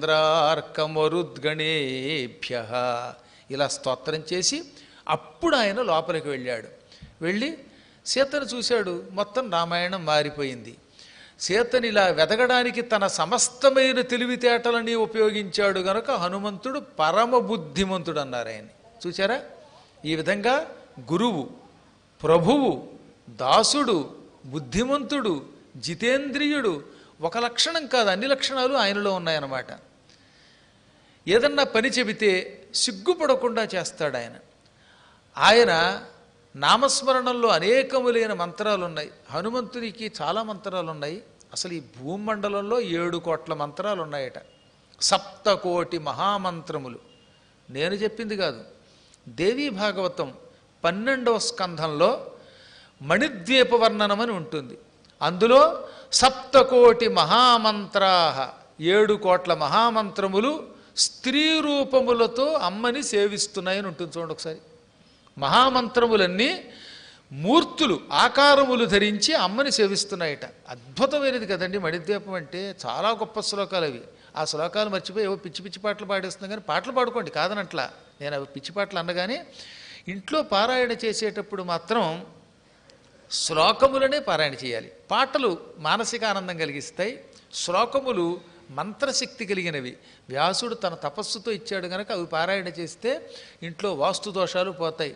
చంద్రార్కమరుద్గణేభ్య ఇలా స్తోత్రం చేసి అప్పుడు ఆయన లోపలికి వెళ్ళాడు వెళ్ళి సీతను చూశాడు మొత్తం రామాయణం మారిపోయింది సీతని ఇలా వెదగడానికి తన సమస్తమైన తెలివితేటలని ఉపయోగించాడు గనక హనుమంతుడు పరమ బుద్ధిమంతుడు అన్నారు ఆయన చూసారా ఈ విధంగా గురువు ప్రభువు దాసుడు బుద్ధిమంతుడు జితేంద్రియుడు ఒక లక్షణం కాదు అన్ని లక్షణాలు ఆయనలో ఉన్నాయన్నమాట ఏదన్నా పని చెబితే సిగ్గుపడకుండా చేస్తాడు ఆయన ఆయన నామస్మరణంలో అనేకములైన మంత్రాలు ఉన్నాయి హనుమంతునికి చాలా మంత్రాలు ఉన్నాయి అసలు ఈ భూమండలంలో ఏడు కోట్ల మంత్రాలు ఉన్నాయట సప్తకోటి మహామంత్రములు నేను చెప్పింది కాదు దేవీ భాగవతం పన్నెండవ స్కంధంలో మణిద్వీప వర్ణనమని ఉంటుంది అందులో సప్తకోటి మహామంత్రాహ ఏడు కోట్ల మహామంత్రములు స్త్రీ రూపములతో అమ్మని సేవిస్తున్నాయని ఉంటుంది చూడండి ఒకసారి మహామంత్రములన్నీ మూర్తులు ఆకారములు ధరించి అమ్మని సేవిస్తున్నాయట అద్భుతమైనది కదండి మణిద్వీపం అంటే చాలా గొప్ప శ్లోకాలు అవి ఆ శ్లోకాలు మర్చిపోయి ఏవో పిచ్చి పిచ్చి పాటలు పాడేస్తున్నాం కానీ పాటలు పాడుకోండి కాదనట్లా నేను అవి పిచ్చి పాటలు అనగానే ఇంట్లో పారాయణ చేసేటప్పుడు మాత్రం శ్లోకములనే పారాయణ చేయాలి పాటలు మానసిక ఆనందం కలిగిస్తాయి శ్లోకములు మంత్రశక్తి కలిగినవి వ్యాసుడు తన తపస్సుతో ఇచ్చాడు కనుక అవి పారాయణ చేస్తే ఇంట్లో వాస్తు దోషాలు పోతాయి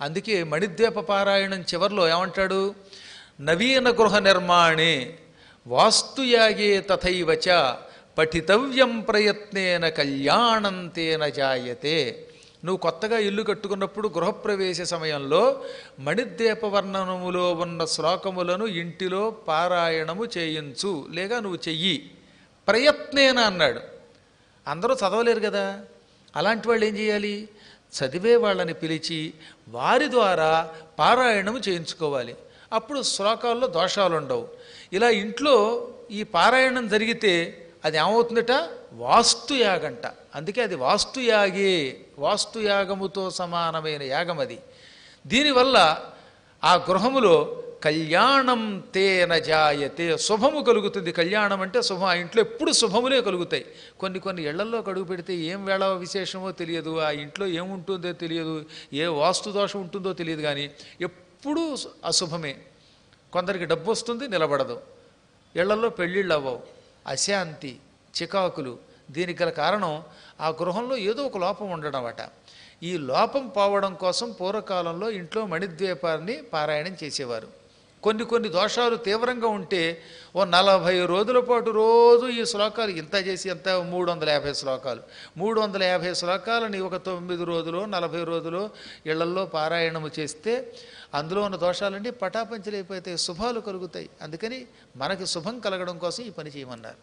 అందుకే మణిద్వీప పారాయణం చివర్లో ఏమంటాడు నవీన గృహ నిర్మాణే వాస్తుయాగే తథైవచ పఠితవ్యం ప్రయత్నేన కళ్యాణం తేన జాయతే నువ్వు కొత్తగా ఇల్లు కట్టుకున్నప్పుడు గృహప్రవేశ సమయంలో మణిద్వీప వర్ణనములో ఉన్న శ్లోకములను ఇంటిలో పారాయణము చేయించు లేక నువ్వు చెయ్యి ప్రయత్నేన అన్నాడు అందరూ చదవలేరు కదా అలాంటి వాళ్ళు ఏం చేయాలి చదివే వాళ్ళని పిలిచి వారి ద్వారా పారాయణము చేయించుకోవాలి అప్పుడు శ్లోకాల్లో దోషాలు ఉండవు ఇలా ఇంట్లో ఈ పారాయణం జరిగితే అది ఏమవుతుందట వాస్తుయాగంట అందుకే అది వాస్తుయాగే వాస్తుయాగముతో సమానమైన యాగం అది దీనివల్ల ఆ గృహములో కళ్యాణం తేన జాయతే శుభము కలుగుతుంది కళ్యాణం అంటే శుభం ఆ ఇంట్లో ఎప్పుడు శుభములే కలుగుతాయి కొన్ని కొన్ని ఇళ్లల్లో కడుగు పెడితే ఏం వేళ విశేషమో తెలియదు ఆ ఇంట్లో ఏముంటుందో తెలియదు ఏ వాస్తు దోషం ఉంటుందో తెలియదు కానీ ఎప్పుడూ అశుభమే కొందరికి డబ్బు వస్తుంది నిలబడదు ఇళ్లలో పెళ్ళిళ్ళు అవ్వవు అశాంతి చికాకులు దీనికి గల కారణం ఆ గృహంలో ఏదో ఒక లోపం ఉండడం అట ఈ లోపం పోవడం కోసం పూర్వకాలంలో ఇంట్లో మణిద్వీపాన్ని పారాయణం చేసేవారు కొన్ని కొన్ని దోషాలు తీవ్రంగా ఉంటే ఓ నలభై రోజుల పాటు రోజు ఈ శ్లోకాలు ఇంత చేసి ఎంత మూడు వందల యాభై శ్లోకాలు మూడు వందల యాభై శ్లోకాలని ఒక తొమ్మిది రోజులు నలభై రోజులు ఇళ్లల్లో పారాయణము చేస్తే అందులో ఉన్న దోషాలన్నీ పటాపంచలైపోతాయి శుభాలు కలుగుతాయి అందుకని మనకి శుభం కలగడం కోసం ఈ పని చేయమన్నారు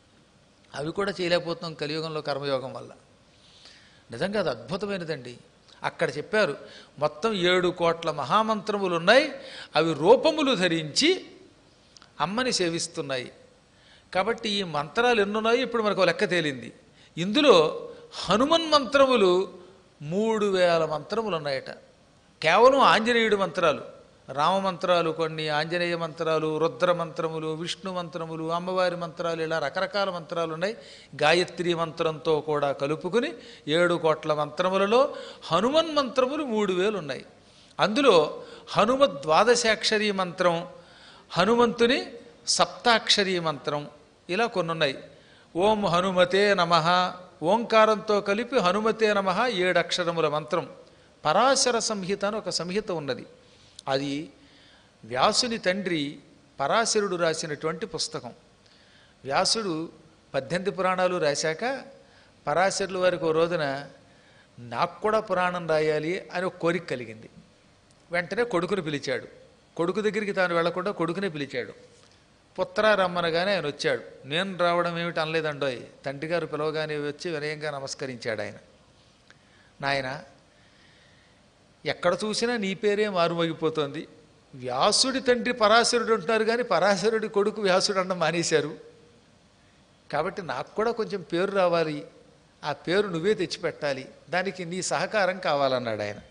అవి కూడా చేయలేకపోతున్నాం కలియుగంలో కర్మయోగం వల్ల నిజంగా అది అద్భుతమైనదండి అక్కడ చెప్పారు మొత్తం ఏడు కోట్ల మహామంత్రములు ఉన్నాయి అవి రూపములు ధరించి అమ్మని సేవిస్తున్నాయి కాబట్టి ఈ మంత్రాలు ఎన్నున్నాయి ఇప్పుడు మనకు ఒక లెక్క తేలింది ఇందులో హనుమన్ మంత్రములు మూడు వేల మంత్రములు ఉన్నాయట కేవలం ఆంజనేయుడి మంత్రాలు రామ మంత్రాలు కొన్ని ఆంజనేయ మంత్రాలు రుద్ర మంత్రములు విష్ణు మంత్రములు అమ్మవారి మంత్రాలు ఇలా రకరకాల మంత్రాలు ఉన్నాయి గాయత్రి మంత్రంతో కూడా కలుపుకుని ఏడు కోట్ల మంత్రములలో హనుమన్ మంత్రములు మూడు వేలు ఉన్నాయి అందులో హనుమ ద్వాదశాక్షరి మంత్రం హనుమంతుని సప్తాక్షరి మంత్రం ఇలా కొన్ని ఉన్నాయి ఓం హనుమతే నమ ఓంకారంతో కలిపి హనుమతే నమ ఏడు అక్షరముల మంత్రం పరాశర సంహిత అని ఒక సంహిత ఉన్నది అది వ్యాసుని తండ్రి పరాశరుడు రాసినటువంటి పుస్తకం వ్యాసుడు పద్దెనిమిది పురాణాలు రాశాక పరాశరుల వారికి ఓ రోజున నాకు కూడా పురాణం రాయాలి అని ఒక కోరిక కలిగింది వెంటనే కొడుకుని పిలిచాడు కొడుకు దగ్గరికి తాను వెళ్లకుండా కొడుకునే పిలిచాడు పుత్ర రమ్మనగానే ఆయన వచ్చాడు నేను రావడం ఏమిటి అనలేదండోయ్ తండ్రి గారు పిలవగానే వచ్చి వినయంగా నమస్కరించాడు ఆయన నాయన ఎక్కడ చూసినా నీ పేరే మారుమోగిపోతోంది వ్యాసుడి తండ్రి పరాశరుడు అంటున్నారు కానీ పరాశరుడి కొడుకు వ్యాసుడు అన్న మానేశారు కాబట్టి నాకు కూడా కొంచెం పేరు రావాలి ఆ పేరు నువ్వే తెచ్చిపెట్టాలి దానికి నీ సహకారం కావాలన్నాడు ఆయన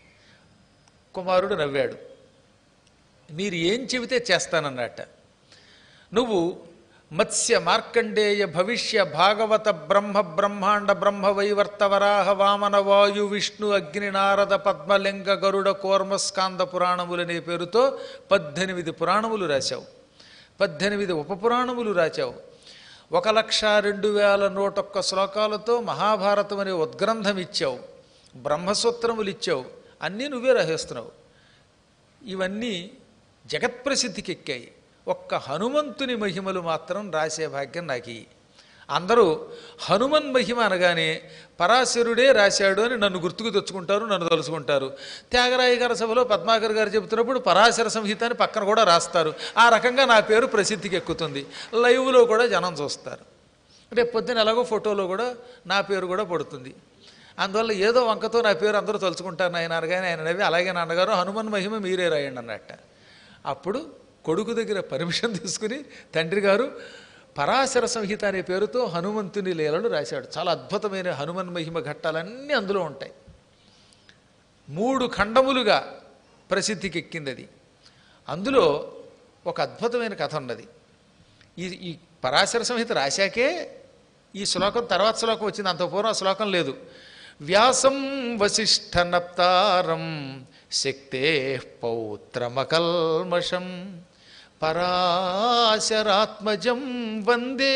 కుమారుడు నవ్వాడు మీరు ఏం చెబితే చేస్తానన్నట్ట నువ్వు మత్స్య మార్కండేయ భవిష్య భాగవత బ్రహ్మ బ్రహ్మాండ బ్రహ్మ వైవర్త వరాహ వామన వాయు విష్ణు అగ్ని నారద పద్మలింగ గరుడ కోర్మ స్కాంద పురాణములనే పేరుతో పద్దెనిమిది పురాణములు రాశావు పద్దెనిమిది ఉపపురాణములు రాశావు ఒక లక్ష రెండు వేల నూటొక్క శ్లోకాలతో మహాభారతం అనే ఉద్గ్రంథం ఇచ్చావు బ్రహ్మసూత్రములు ఇచ్చావు అన్నీ నువ్వే రాసేస్తున్నావు ఇవన్నీ జగత్ప్రసిద్ధికి ఎక్కాయి ఒక్క హనుమంతుని మహిమలు మాత్రం రాసే భాగ్యం నాకు ఇయ్యి. అందరూ హనుమన్ మహిమ అనగానే పరాశరుడే రాశాడు అని నన్ను గుర్తుకు తెచ్చుకుంటారు నన్ను తలుచుకుంటారు త్యాగరాయ గారి సభలో పద్మాకర్ గారు చెబుతున్నప్పుడు పరాశర సంహిత అని పక్కన కూడా రాస్తారు ఆ రకంగా నా పేరు ప్రసిద్ధికి ఎక్కుతుంది లైవ్లో కూడా జనం చూస్తారు రేపు పొద్దున ఎలాగో ఫోటోలో కూడా నా పేరు కూడా పడుతుంది అందువల్ల ఏదో వంకతో నా పేరు అందరూ తలుచుకుంటారు ఆయన అనగానే ఆయన నవ్వి అలాగే నాన్నగారు హనుమన్ మహిమ మీరే రాయండి అన్నట్ట అప్పుడు కొడుకు దగ్గర పర్మిషన్ తీసుకుని తండ్రి గారు పరాశర సంహిత అనే పేరుతో హనుమంతుని లీలలు రాశాడు చాలా అద్భుతమైన హనుమన్ మహిమ ఘట్టాలన్నీ అందులో ఉంటాయి మూడు ఖండములుగా ప్రసిద్ధికి ఎక్కింది అది అందులో ఒక అద్భుతమైన కథ ఉన్నది ఈ ఈ పరాశర సంహిత రాశాకే ఈ శ్లోకం తర్వాత శ్లోకం వచ్చింది అంత పూర్వం ఆ శ్లోకం లేదు వ్యాసం వశిష్ఠ నప్తారం శక్తే పౌత్రమకల్మషం పరాశరాత్మజం వందే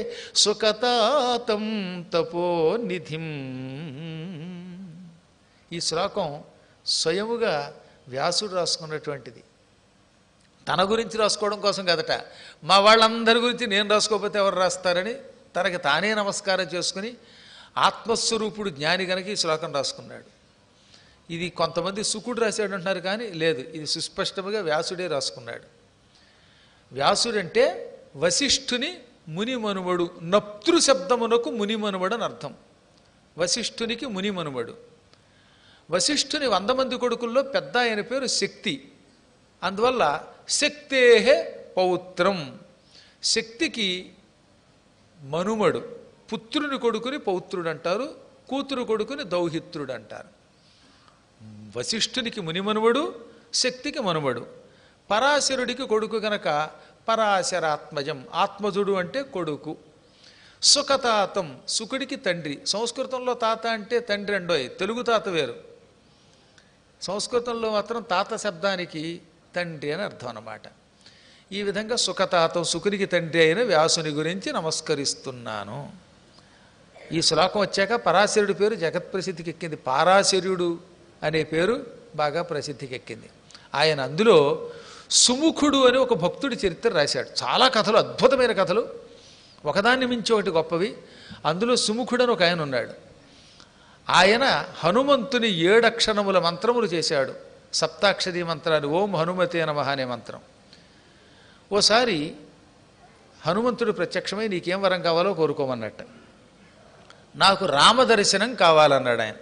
సుఖతాతం తపోనిధిం ఈ శ్లోకం స్వయముగా వ్యాసుడు రాసుకున్నటువంటిది తన గురించి రాసుకోవడం కోసం కదట మా వాళ్ళందరి గురించి నేను రాసుకోకపోతే ఎవరు రాస్తారని తనకి తానే నమస్కారం చేసుకుని ఆత్మస్వరూపుడు జ్ఞాని గనక ఈ శ్లోకం రాసుకున్నాడు ఇది కొంతమంది సుకుడు రాశాడు అంటున్నారు కానీ లేదు ఇది సుస్పష్టముగా వ్యాసుడే రాసుకున్నాడు వ్యాసుడంటే వశిష్ఠుని ముని మనుమడు నప్తృ శబ్దమునకు ముని మనుమడు అని అర్థం వశిష్ఠునికి ముని మనుమడు వశిష్ఠుని వంద మంది కొడుకుల్లో పెద్ద ఆయన పేరు శక్తి అందువల్ల శక్తేహే పౌత్రం శక్తికి మనుమడు పుత్రుని కొడుకుని పౌత్రుడు అంటారు కూతురు కొడుకుని దౌహిత్రుడు అంటారు వశిష్ఠునికి మునిమనువడు శక్తికి మనుమడు పరాశరుడికి కొడుకు గనక పరాశరాత్మజం ఆత్మజుడు అంటే కొడుకు సుఖతాతం సుకుడికి తండ్రి సంస్కృతంలో తాత అంటే తండ్రి అండోయ్ తెలుగు తాత వేరు సంస్కృతంలో మాత్రం తాత శబ్దానికి తండ్రి అని అర్థం అన్నమాట ఈ విధంగా సుఖతాతం సుకునికి తండ్రి అయిన వ్యాసుని గురించి నమస్కరిస్తున్నాను ఈ శ్లోకం వచ్చాక పరాశరుడి పేరు జగత్ ప్రసిద్ధికి ఎక్కింది పారాశర్యుడు అనే పేరు బాగా ప్రసిద్ధికి ఎక్కింది ఆయన అందులో సుముఖుడు అని ఒక భక్తుడి చరిత్ర రాశాడు చాలా కథలు అద్భుతమైన కథలు ఒకదాన్ని మించి ఒకటి గొప్పవి అందులో సుముఖుడు అని ఒక ఆయన ఉన్నాడు ఆయన హనుమంతుని ఏడక్షరముల మంత్రములు చేశాడు సప్తాక్షరి మంత్రాన్ని ఓం హనుమతే నమః అనే మంత్రం ఓసారి హనుమంతుడు ప్రత్యక్షమై నీకేం వరం కావాలో కోరుకోమన్నట్ట నాకు రామదర్శనం కావాలన్నాడు ఆయన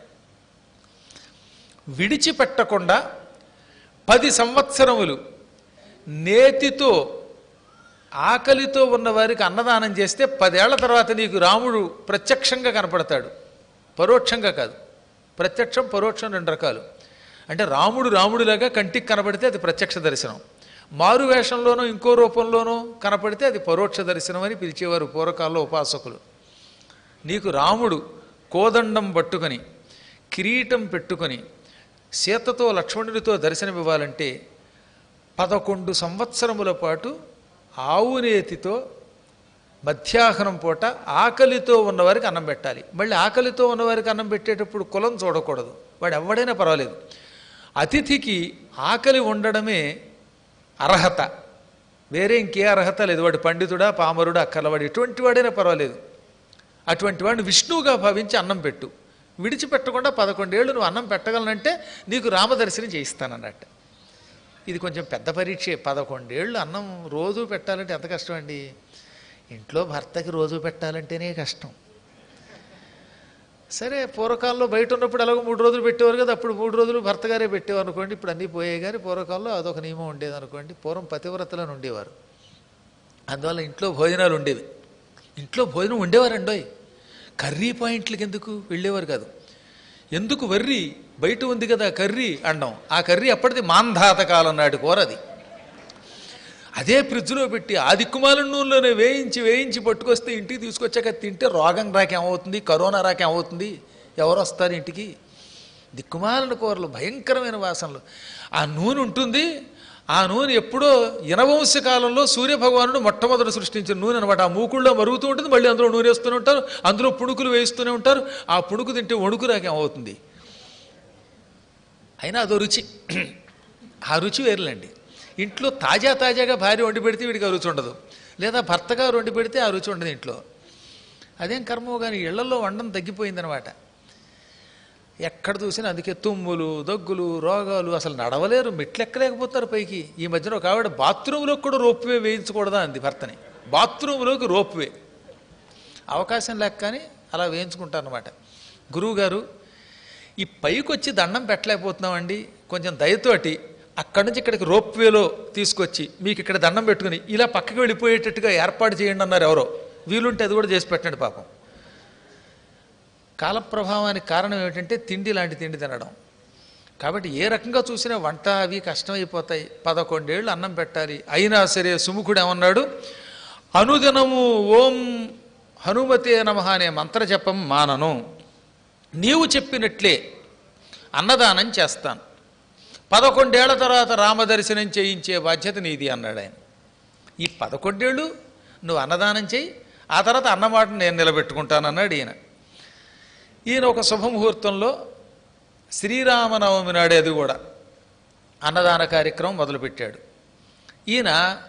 విడిచిపెట్టకుండా పది సంవత్సరములు నేతితో ఆకలితో ఉన్న వారికి అన్నదానం చేస్తే పదేళ్ల తర్వాత నీకు రాముడు ప్రత్యక్షంగా కనపడతాడు పరోక్షంగా కాదు ప్రత్యక్షం పరోక్షం రెండు రకాలు అంటే రాముడు రాముడిలాగా కంటికి కనపడితే అది ప్రత్యక్ష దర్శనం మారు వేషంలోనో ఇంకో రూపంలోనో కనపడితే అది పరోక్ష దర్శనం అని పిలిచేవారు పూర్వకాలంలో ఉపాసకులు నీకు రాముడు కోదండం పట్టుకొని కిరీటం పెట్టుకొని సీతతో లక్ష్మణుడితో దర్శనమివ్వాలంటే పదకొండు సంవత్సరముల పాటు ఆవునేతితో మధ్యాహ్నం పూట ఆకలితో ఉన్నవారికి అన్నం పెట్టాలి మళ్ళీ ఆకలితో ఉన్నవారికి అన్నం పెట్టేటప్పుడు కులం చూడకూడదు వాడు ఎవడైనా పర్వాలేదు అతిథికి ఆకలి ఉండడమే అర్హత వేరే ఇంకే అర్హత లేదు వాడు పండితుడా పామరుడా అక్కలవాడు ఎటువంటి వాడైనా పర్వాలేదు అటువంటి వాడిని విష్ణువుగా భావించి అన్నం పెట్టు విడిచిపెట్టకుండా పదకొండేళ్ళు నువ్వు అన్నం పెట్టగలనంటే నీకు రామదర్శనం చేయిస్తానన్నట్టు ఇది కొంచెం పెద్ద పరీక్షే పదకొండేళ్ళు అన్నం రోజు పెట్టాలంటే ఎంత కష్టం అండి ఇంట్లో భర్తకి రోజు పెట్టాలంటేనే కష్టం సరే పూర్వకాలంలో బయట ఉన్నప్పుడు ఎలాగో మూడు రోజులు పెట్టేవారు కదా అప్పుడు మూడు రోజులు భర్త గారే పెట్టేవారు అనుకోండి ఇప్పుడు అన్నీ పోయాయి కానీ పూర్వకాలంలో అదొక నియమం ఉండేది అనుకోండి పూర్వం పతివ్రతలను ఉండేవారు అందువల్ల ఇంట్లో భోజనాలు ఉండేవి ఇంట్లో భోజనం ఉండేవారండోయ్ కర్రీ పాయింట్లకి ఎందుకు వెళ్ళేవారు కాదు ఎందుకు వర్రి బయట ఉంది కదా కర్రీ అండం ఆ కర్రీ అప్పటిది మాంధాత కాలం నాటి కూర అది అదే ఫ్రిడ్జ్లో పెట్టి ఆ దిక్కుమాల నూనెలోనే వేయించి వేయించి పట్టుకొస్తే ఇంటికి తీసుకొచ్చాక తింటే రోగం రాకేమవుతుంది కరోనా రాకేమవుతుంది ఎవరు వస్తారు ఇంటికి దిక్కుమాలిన కూరలు భయంకరమైన వాసనలు ఆ నూనె ఉంటుంది ఆ నూనె ఎప్పుడో ఇనవంశ కాలంలో సూర్యభగవానుడు మొట్టమొదటి సృష్టించిన నూనె అనమాట ఆ మూకుళ్ళో మరుగుతూ ఉంటుంది మళ్ళీ అందులో నూనె వేస్తూనే ఉంటారు అందులో పుణుకులు వేస్తూనే ఉంటారు ఆ పుణుకు తింటే వణుకు రాకేమవుతుంది అయినా అదో రుచి ఆ రుచి వేరులేండి ఇంట్లో తాజా తాజాగా భార్య వండి పెడితే వీడికి ఆ రుచి ఉండదు లేదా భర్త గారు వండి పెడితే ఆ రుచి ఉండదు ఇంట్లో అదేం కర్మో కానీ ఇళ్లలో వండడం తగ్గిపోయిందనమాట ఎక్కడ చూసినా అందుకే తుమ్ములు దగ్గులు రోగాలు అసలు నడవలేరు మెట్లు ఎక్కలేకపోతారు పైకి ఈ మధ్యన ఒక ఆవిడ బాత్రూంలో కూడా రోప్వే వేయించకూడదా అంది భర్తని బాత్రూంలోకి రోప్వే అవకాశం లేక కానీ అలా వేయించుకుంటారనమాట గురువుగారు ఈ పైకి వచ్చి దండం పెట్టలేకపోతున్నామండి కొంచెం దయతోటి అక్కడి నుంచి ఇక్కడికి రోప్వేలో తీసుకొచ్చి మీకు ఇక్కడ దండం పెట్టుకుని ఇలా పక్కకి వెళ్ళిపోయేటట్టుగా ఏర్పాటు చేయండి అన్నారు ఎవరో వీలుంటే అది కూడా చేసి పెట్టండి పాపం కాలప్రభావానికి కారణం ఏమిటంటే తిండి లాంటి తిండి తినడం కాబట్టి ఏ రకంగా చూసినా వంట అవి కష్టమైపోతాయి పదకొండేళ్ళు అన్నం పెట్టాలి అయినా సరే సుముఖుడు ఏమన్నాడు అనుదినము ఓం హనుమతే నమ అనే మంత్ర జపం మానను నీవు చెప్పినట్లే అన్నదానం చేస్తాను పదకొండేళ్ల తర్వాత రామదర్శనం చేయించే బాధ్యత నీది అన్నాడు ఆయన ఈ పదకొండేళ్ళు నువ్వు అన్నదానం చేయి ఆ తర్వాత అన్నమాట నేను నిలబెట్టుకుంటానన్నాడు ఈయన ఈయన ఒక శుభముహూర్తంలో శ్రీరామనవమి నాడే అది కూడా అన్నదాన కార్యక్రమం మొదలుపెట్టాడు ఈయన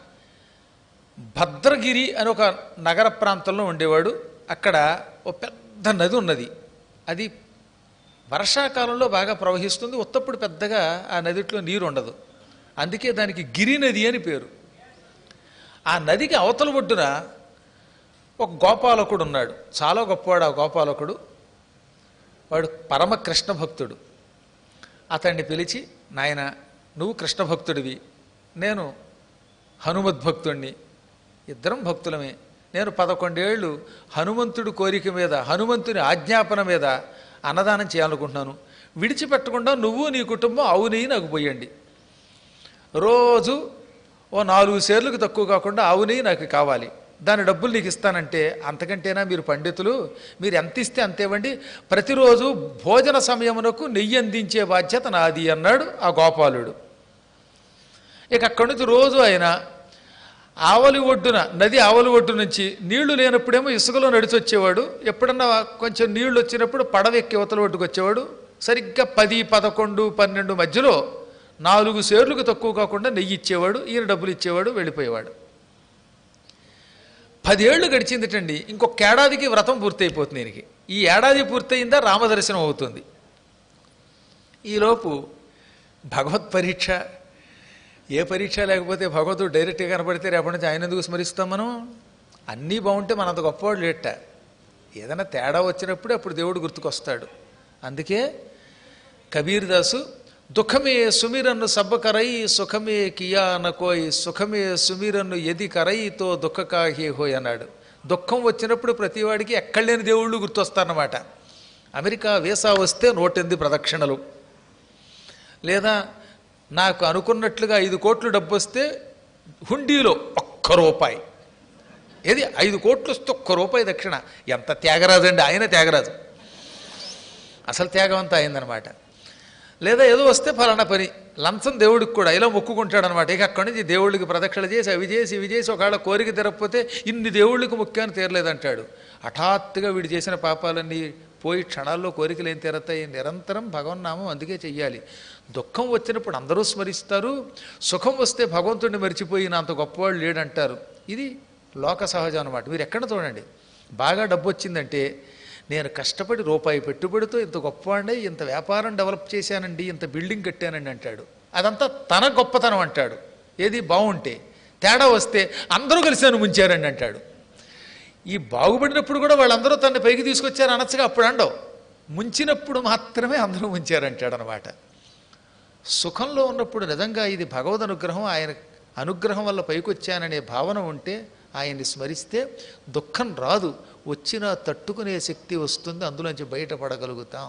భద్రగిరి అని ఒక నగర ప్రాంతంలో ఉండేవాడు అక్కడ ఒక పెద్ద నది ఉన్నది అది వర్షాకాలంలో బాగా ప్రవహిస్తుంది ఉత్తప్పుడు పెద్దగా ఆ నదిలో నీరు ఉండదు అందుకే దానికి గిరి నది అని పేరు ఆ నదికి అవతల ఒడ్డున ఒక గోపాలకుడు ఉన్నాడు చాలా గొప్పవాడు ఆ గోపాలకుడు వాడు పరమ కృష్ణ భక్తుడు అతన్ని పిలిచి నాయన నువ్వు కృష్ణ భక్తుడివి నేను హనుమద్భక్తుణ్ణి ఇద్దరం భక్తులమే నేను పదకొండేళ్ళు హనుమంతుడి కోరిక మీద హనుమంతుని ఆజ్ఞాపన మీద అన్నదానం చేయాలనుకుంటున్నాను విడిచిపెట్టకుండా నువ్వు నీ కుటుంబం ఆవు నెయ్యి నాకు పోయండి రోజు ఓ నాలుగు సేర్లకు తక్కువ కాకుండా ఆవు నెయ్యి నాకు కావాలి దాని డబ్బులు నీకు ఇస్తానంటే అంతకంటేనా మీరు పండితులు మీరు ఎంత ఇస్తే అంత ఇవ్వండి ప్రతిరోజు భోజన సమయమునకు నెయ్యి అందించే బాధ్యత నాది అన్నాడు ఆ గోపాలుడు ఇక అక్కడి నుంచి రోజు ఆయన ఆవలి ఒడ్డున నది ఆవలి ఒడ్డు నుంచి నీళ్లు లేనప్పుడేమో ఇసుకలో నడిచి వచ్చేవాడు ఎప్పుడన్నా కొంచెం నీళ్లు వచ్చినప్పుడు పడవ ఎక్కి అవతల ఒడ్డుకు వచ్చేవాడు సరిగ్గా పది పదకొండు పన్నెండు మధ్యలో నాలుగు సేర్లకు తక్కువ కాకుండా నెయ్యి ఇచ్చేవాడు ఈయన డబ్బులు ఇచ్చేవాడు వెళ్ళిపోయేవాడు పదేళ్లు గడిచిందిటండి ఇంకొక ఏడాదికి వ్రతం పూర్తయిపోతుంది ఈయనకి ఈ ఏడాది పూర్తయిందా రామదర్శనం అవుతుంది ఈలోపు భగవత్ పరీక్ష ఏ పరీక్ష లేకపోతే భగవతుడు డైరెక్ట్గా కనపడితే రేపటి నుంచి ఆయన ఎందుకు స్మరిస్తాం మనం అన్నీ బాగుంటే మనంత గొప్పవాడు లేట ఏదైనా తేడా వచ్చినప్పుడు అప్పుడు దేవుడు గుర్తుకొస్తాడు అందుకే కబీర్ దాసు దుఃఖమే సుమిరన్ను సబ్బ కరై సుఖమే కియా నకోయ్ సుఖమే సుమిరన్ను ఎది కరైతో దుఃఖ కాహే హోయ్ అన్నాడు దుఃఖం వచ్చినప్పుడు ప్రతివాడికి ఎక్కడలేని దేవుళ్ళు గుర్తొస్తారన్నమాట అమెరికా వీసా వస్తే నూటెనిమిది ప్రదక్షిణలు లేదా నాకు అనుకున్నట్లుగా ఐదు కోట్లు డబ్బు వస్తే హుండీలో ఒక్క రూపాయి ఏది ఐదు కోట్లు వస్తే ఒక్క రూపాయి దక్షిణ ఎంత త్యాగరాజు అండి ఆయన త్యాగరాజు అసలు త్యాగం అంతా అయిందనమాట లేదా ఏదో వస్తే ఫలానా పని లంచం దేవుడికి కూడా ఇలా మొక్కుకుంటాడు అనమాట ఇక అక్కడి నుంచి దేవుడికి ప్రదక్షిణ చేసి అవి చేసి ఇవి చేసి ఒకవేళ కోరిక తెరకపోతే ఇన్ని దేవుళ్ళకి ముఖ్యాన్ని తీరలేదంటాడు హఠాత్తుగా వీడు చేసిన పాపాలన్నీ పోయి క్షణాల్లో కోరికలు ఏం తీరతాయి నిరంతరం భగవన్నామం అందుకే చెయ్యాలి దుఃఖం వచ్చినప్పుడు అందరూ స్మరిస్తారు సుఖం వస్తే భగవంతుడిని మరిచిపోయి నా అంత గొప్పవాళ్ళు లేడంటారు ఇది లోక సహజం అనమాట మీరు ఎక్కడ చూడండి బాగా డబ్బు వచ్చిందంటే నేను కష్టపడి రూపాయి పెట్టుబడితో ఇంత గొప్పవాడిని ఇంత వ్యాపారం డెవలప్ చేశానండి ఇంత బిల్డింగ్ కట్టానండి అంటాడు అదంతా తన గొప్పతనం అంటాడు ఏది బాగుంటే తేడా వస్తే అందరూ కలిసి నన్ను ముంచారండి అంటాడు ఈ బాగుపడినప్పుడు కూడా వాళ్ళందరూ తనని పైకి తీసుకొచ్చారు అనొచ్చుగా అప్పుడు అండవు ముంచినప్పుడు మాత్రమే అందరూ ముంచారంటాడు అనమాట సుఖంలో ఉన్నప్పుడు నిజంగా ఇది భగవద్ అనుగ్రహం ఆయన అనుగ్రహం వల్ల పైకొచ్చాననే భావన ఉంటే ఆయన్ని స్మరిస్తే దుఃఖం రాదు వచ్చినా తట్టుకునే శక్తి వస్తుంది అందులోంచి బయటపడగలుగుతాం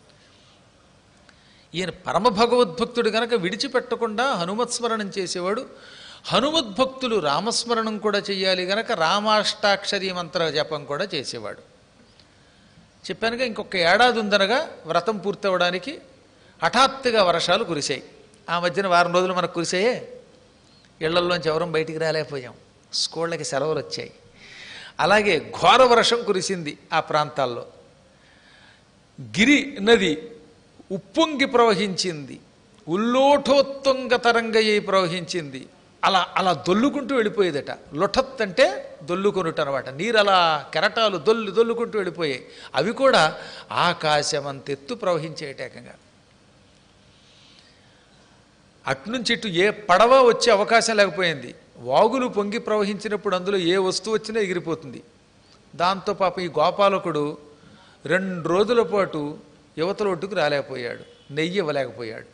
ఈయన పరమ భగవద్భక్తుడు గనక విడిచిపెట్టకుండా హనుమత్స్మరణం చేసేవాడు హనుమద్భక్తులు రామస్మరణం కూడా చెయ్యాలి గనక రామాష్టాక్షరి మంత్ర జపం కూడా చేసేవాడు చెప్పానుగా ఇంకొక ఏడాది ఉందనగా వ్రతం పూర్తవడానికి హఠాత్తుగా వర్షాలు కురిశాయి ఆ మధ్యన వారం రోజులు మనకు కురిసాయే ఇళ్లల్లోంచి ఎవరం బయటికి రాలేకపోయాం స్కూళ్ళకి సెలవులు వచ్చాయి అలాగే ఘోర వర్షం కురిసింది ఆ ప్రాంతాల్లో గిరి నది ఉప్పొంగి ప్రవహించింది ఉల్లోఠోత్తుంగ తరంగయ్యి ప్రవహించింది అలా అలా దొల్లుకుంటూ వెళ్ళిపోయేదట లొఠత్ అంటే దొల్లుకొనుట అనమాట నీరు అలా కెరటాలు దొల్లు దొల్లుకుంటూ వెళ్ళిపోయాయి అవి కూడా ఆకాశమంతెత్తు ప్రవహించేటేకంగా అట్నుంచి ఇటు ఏ పడవ వచ్చే అవకాశం లేకపోయింది వాగులు పొంగి ప్రవహించినప్పుడు అందులో ఏ వస్తువు వచ్చినా ఎగిరిపోతుంది దాంతో పాపం ఈ గోపాలకుడు రెండు రోజుల పాటు యువతల ఒడ్డుకు రాలేకపోయాడు నెయ్యి ఇవ్వలేకపోయాడు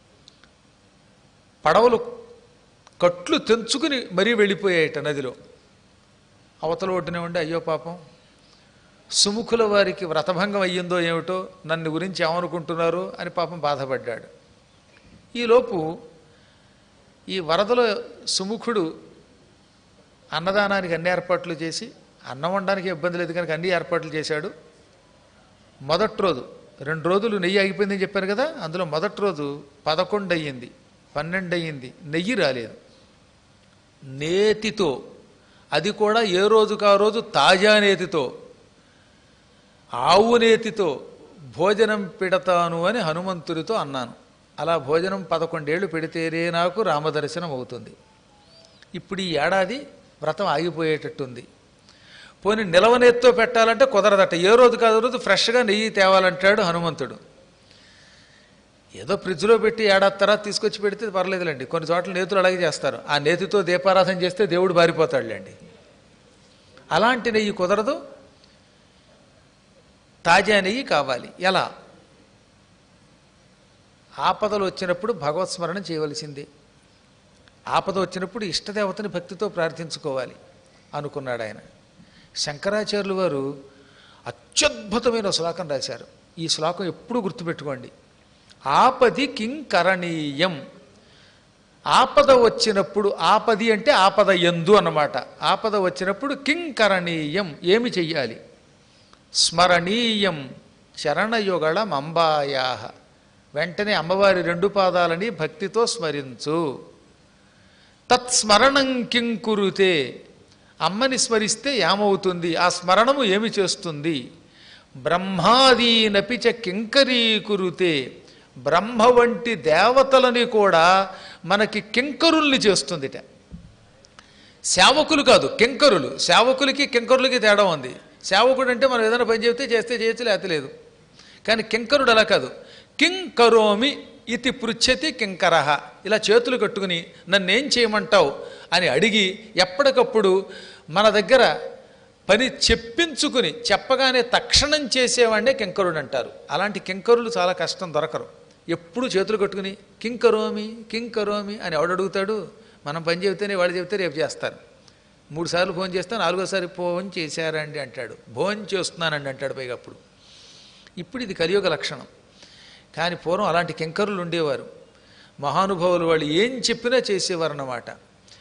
పడవలు కట్లు తెంచుకుని మరీ వెళ్ళిపోయాయట నదిలో అవతల ఒడ్డునే ఉండి అయ్యో పాపం సుముఖుల వారికి వ్రతభంగం అయ్యిందో ఏమిటో నన్ను గురించి ఏమనుకుంటున్నారు అని పాపం బాధపడ్డాడు ఈలోపు ఈ వరదలో సుముఖుడు అన్నదానానికి అన్ని ఏర్పాట్లు చేసి అన్నం వండడానికి ఇబ్బంది లేదు కనుక అన్ని ఏర్పాట్లు చేశాడు మొదటి రోజు రెండు రోజులు నెయ్యి ఆగిపోయిందని చెప్పారు కదా అందులో మొదటి రోజు పదకొండు అయ్యింది పన్నెండు అయ్యింది నెయ్యి రాలేదు నేతితో అది కూడా ఏ రోజుకు ఆ రోజు తాజా నేతితో ఆవు నేతితో భోజనం పెడతాను అని హనుమంతుడితో అన్నాను అలా భోజనం పదకొండేళ్ళు పెడితేనే నాకు రామదర్శనం అవుతుంది ఇప్పుడు ఈ ఏడాది వ్రతం ఆగిపోయేటట్టుంది పోనీ నిలవనెత్తో పెట్టాలంటే కుదరదట ఏ రోజు కాదు రోజు ఫ్రెష్గా నెయ్యి తేవాలంటాడు హనుమంతుడు ఏదో ఫ్రిడ్జ్లో పెట్టి ఏడాది తర్వాత తీసుకొచ్చి పెడితే పర్లేదులేండి కొన్ని చోట్ల నేతులు అలాగే చేస్తారు ఆ నేతితో దీపారాధన చేస్తే దేవుడు బారిపోతాడులేండి అలాంటి నెయ్యి కుదరదు తాజా నెయ్యి కావాలి ఎలా ఆపదలు వచ్చినప్పుడు భగవత్ స్మరణ చేయవలసిందే ఆపద వచ్చినప్పుడు ఇష్టదేవతని భక్తితో ప్రార్థించుకోవాలి అనుకున్నాడు ఆయన శంకరాచార్యులు వారు అత్యద్భుతమైన శ్లోకం రాశారు ఈ శ్లోకం ఎప్పుడూ గుర్తుపెట్టుకోండి ఆపది కింకరణీయం ఆపద వచ్చినప్పుడు ఆపది అంటే ఆపద ఎందు అన్నమాట ఆపద వచ్చినప్పుడు కింకరణీయం ఏమి చెయ్యాలి స్మరణీయం చరణయుగళం అంబాయా వెంటనే అమ్మవారి రెండు పాదాలని భక్తితో స్మరించు తత్స్మరణం కింకురుతే అమ్మని స్మరిస్తే ఏమవుతుంది ఆ స్మరణము ఏమి చేస్తుంది బ్రహ్మాదీనపి చ కింకరీకురుతే బ్రహ్మ వంటి దేవతలని కూడా మనకి కింకరుల్ని చేస్తుందిట సేవకులు కాదు కింకరులు సేవకులకి కింకరులకి తేడా ఉంది సేవకుడు అంటే మనం ఏదైనా పని చెబితే చేస్తే చేయొచ్చు లేకపోతే లేదు కానీ కింకరుడు అలా కాదు కింకరోమి ఇతి పృచ్ఛతి కింకరహ ఇలా చేతులు కట్టుకుని నన్నేం చేయమంటావు అని అడిగి ఎప్పటికప్పుడు మన దగ్గర పని చెప్పించుకుని చెప్పగానే తక్షణం చేసేవాడినే కింకరుడు అంటారు అలాంటి కింకరులు చాలా కష్టం దొరకరు ఎప్పుడు చేతులు కట్టుకుని కింకరోమి కింకరోమి అని ఎవడు అడుగుతాడు మనం పని చెబితేనే వాడు చెబితే రేపు చేస్తారు మూడు సార్లు ఫోన్ చేస్తే నాలుగోసారి ఫోన్ చేశారండి అంటాడు ఫోన్ చేస్తున్నానండి అంటాడు పైగా అప్పుడు ఇప్పుడు ఇది కలియుగ లక్షణం కానీ పూర్వం అలాంటి కింకరులు ఉండేవారు మహానుభావులు వాళ్ళు ఏం చెప్పినా చేసేవారు అన్నమాట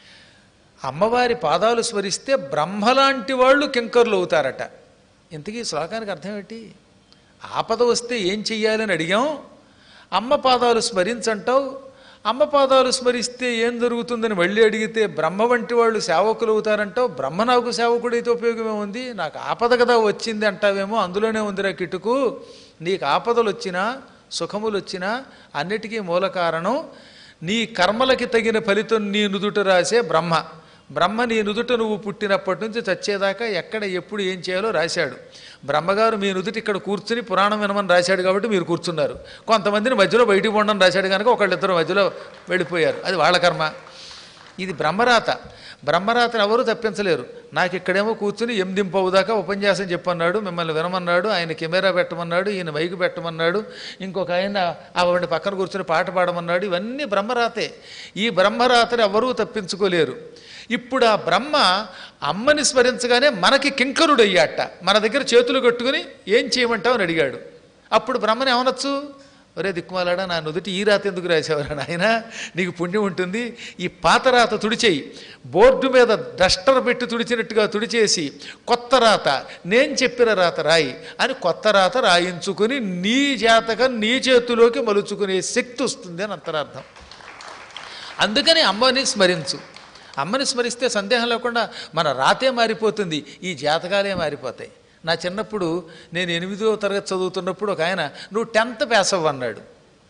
అమ్మవారి పాదాలు స్మరిస్తే బ్రహ్మలాంటి వాళ్ళు కింకరులు అవుతారట ఇంతకీ ఈ శ్లోకానికి అర్థం ఏంటి ఆపద వస్తే ఏం చెయ్యాలని అడిగాం అమ్మ పాదాలు స్మరించంటావు అమ్మ పాదాలు స్మరిస్తే ఏం జరుగుతుందని మళ్ళీ అడిగితే బ్రహ్మ వంటి వాళ్ళు సేవకులు అవుతారంటావు బ్రహ్మ నాకు సేవకుడైతే ఉపయోగమే ఉంది నాకు ఆపద కదా వచ్చింది అంటావేమో అందులోనే ఉందిరా కిటుకు నీకు ఆపదలు వచ్చినా సుఖములు వచ్చినా అన్నిటికీ మూల కారణం నీ కర్మలకి తగిన ఫలితం నీ నుదుట రాసే బ్రహ్మ బ్రహ్మ నీ నుదుట నువ్వు పుట్టినప్పటి నుంచి చచ్చేదాకా ఎక్కడ ఎప్పుడు ఏం చేయాలో రాశాడు బ్రహ్మగారు మీ నుదుట ఇక్కడ కూర్చుని పురాణం వినమని రాశాడు కాబట్టి మీరు కూర్చున్నారు కొంతమందిని మధ్యలో బయటికి పోండని రాశాడు కనుక ఒకళ్ళిద్దరు మధ్యలో వెళ్ళిపోయారు అది వాళ్ళ కర్మ ఇది బ్రహ్మరాత బ్రహ్మరాతను ఎవరు తప్పించలేరు నాకు ఇక్కడేమో కూర్చుని ఎనిమిదింపవు దాకా ఉపన్యాసం చెప్పన్నాడు మిమ్మల్ని వినమన్నాడు ఆయన కెమెరా పెట్టమన్నాడు ఈయన మైకు పెట్టమన్నాడు ఇంకొక ఆయన ఆవిడ పక్కన కూర్చుని పాట పాడమన్నాడు ఇవన్నీ బ్రహ్మరాతే ఈ బ్రహ్మరాతని ఎవరూ తప్పించుకోలేరు ఇప్పుడు ఆ బ్రహ్మ అమ్మని స్మరించగానే మనకి కింకరుడు అయ్యాట మన దగ్గర చేతులు కట్టుకుని ఏం చేయమంటావు అని అడిగాడు అప్పుడు బ్రహ్మని ఏమనొచ్చు ఒరే దిక్కుమాలాడా నా నుదుటి ఈ రాత ఎందుకు రాసేవారా నాయన నీకు పుణ్యం ఉంటుంది ఈ పాత రాత తుడిచేయి బోర్డు మీద డస్టర్ పెట్టి తుడిచినట్టుగా తుడిచేసి కొత్త రాత నేను చెప్పిన రాత రాయి అని కొత్త రాత రాయించుకుని నీ జాతకం నీ చేతిలోకి మలుచుకునే శక్తి వస్తుంది అని అంతరార్థం అందుకని అమ్మని స్మరించు అమ్మని స్మరిస్తే సందేహం లేకుండా మన రాతే మారిపోతుంది ఈ జాతకాలే మారిపోతాయి నా చిన్నప్పుడు నేను ఎనిమిదో తరగతి చదువుతున్నప్పుడు ఒక ఆయన నువ్వు టెన్త్ పాస్ అవ్వన్నాడు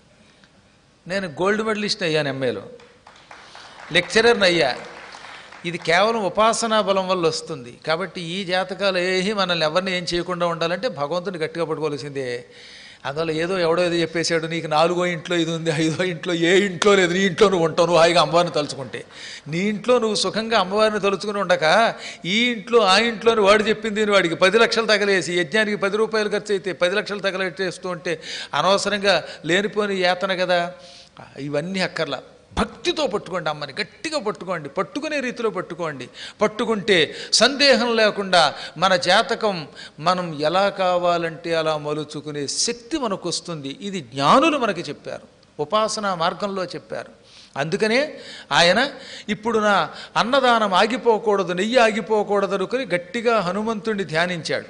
నేను గోల్డ్ మెడలిస్ట్ అయ్యాను ఎంఏలో లెక్చరర్ని అయ్యా ఇది కేవలం ఉపాసనా బలం వల్ల వస్తుంది కాబట్టి ఈ జాతకాలు ఏవి మనల్ని ఎవరిని ఏం చేయకుండా ఉండాలంటే భగవంతుని గట్టిగా పట్టుకోవాల్సిందే అందువల్ల ఏదో ఎవడో ఏదో చెప్పేశాడు నీకు నాలుగో ఇంట్లో ఇది ఉంది ఐదో ఇంట్లో ఏ ఇంట్లో లేదు నీ ఇంట్లో నువ్వు ఉంటావు నువ్వు హాయిగా అమ్మవారిని తలుచుకుంటే నీ ఇంట్లో నువ్వు సుఖంగా అమ్మవారిని తలుచుకుని ఉండక ఈ ఇంట్లో ఆ ఇంట్లోని వాడు చెప్పింది అని వాడికి పది లక్షలు తగలేసి యజ్ఞానికి పది రూపాయలు ఖర్చు అయితే పది లక్షలు తగలెట్టేస్తూ ఉంటే అనవసరంగా లేనిపోని యాతన కదా ఇవన్నీ అక్కర్లా భక్తితో పట్టుకోండి అమ్మని గట్టిగా పట్టుకోండి పట్టుకునే రీతిలో పట్టుకోండి పట్టుకుంటే సందేహం లేకుండా మన జాతకం మనం ఎలా కావాలంటే అలా మలుచుకునే శక్తి మనకు వస్తుంది ఇది జ్ఞానులు మనకి చెప్పారు ఉపాసనా మార్గంలో చెప్పారు అందుకనే ఆయన ఇప్పుడు నా అన్నదానం ఆగిపోకూడదు నెయ్యి ఆగిపోకూడదు అనుకుని గట్టిగా హనుమంతుడిని ధ్యానించాడు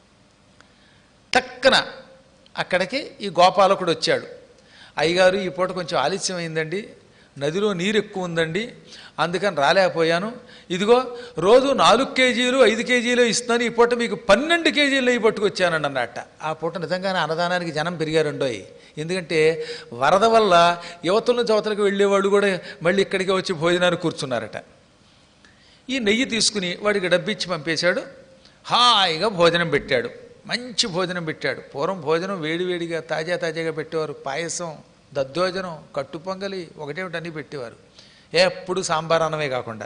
టక్కన అక్కడికి ఈ గోపాలకుడు వచ్చాడు అయ్యగారు ఈ పూట కొంచెం ఆలస్యం అయిందండి నదిలో నీరు ఎక్కువ ఉందండి అందుకని రాలేకపోయాను ఇదిగో రోజు నాలుగు కేజీలు ఐదు కేజీలు ఇస్తున్నాను ఈ పూట మీకు పన్నెండు కేజీలు నెయ్యి పట్టుకొచ్చానండి అన్నట్ట ఆ పూట నిజంగానే అన్నదానానికి జనం పెరిగారండోయ్ ఎందుకంటే వరద వల్ల యువతల నుంచి అవతలకు వెళ్ళేవాళ్ళు కూడా మళ్ళీ ఇక్కడికి వచ్చి భోజనానికి కూర్చున్నారట ఈ నెయ్యి తీసుకుని వాడికి డబ్బిచ్చి పంపేశాడు హాయిగా భోజనం పెట్టాడు మంచి భోజనం పెట్టాడు పూర్వం భోజనం వేడివేడిగా తాజా తాజాగా పెట్టేవారు పాయసం దద్దోజనం కట్టు పొంగలి ఒకటేమిటి అన్నీ పెట్టేవారు ఎప్పుడు సాంబార్ అన్నమే కాకుండా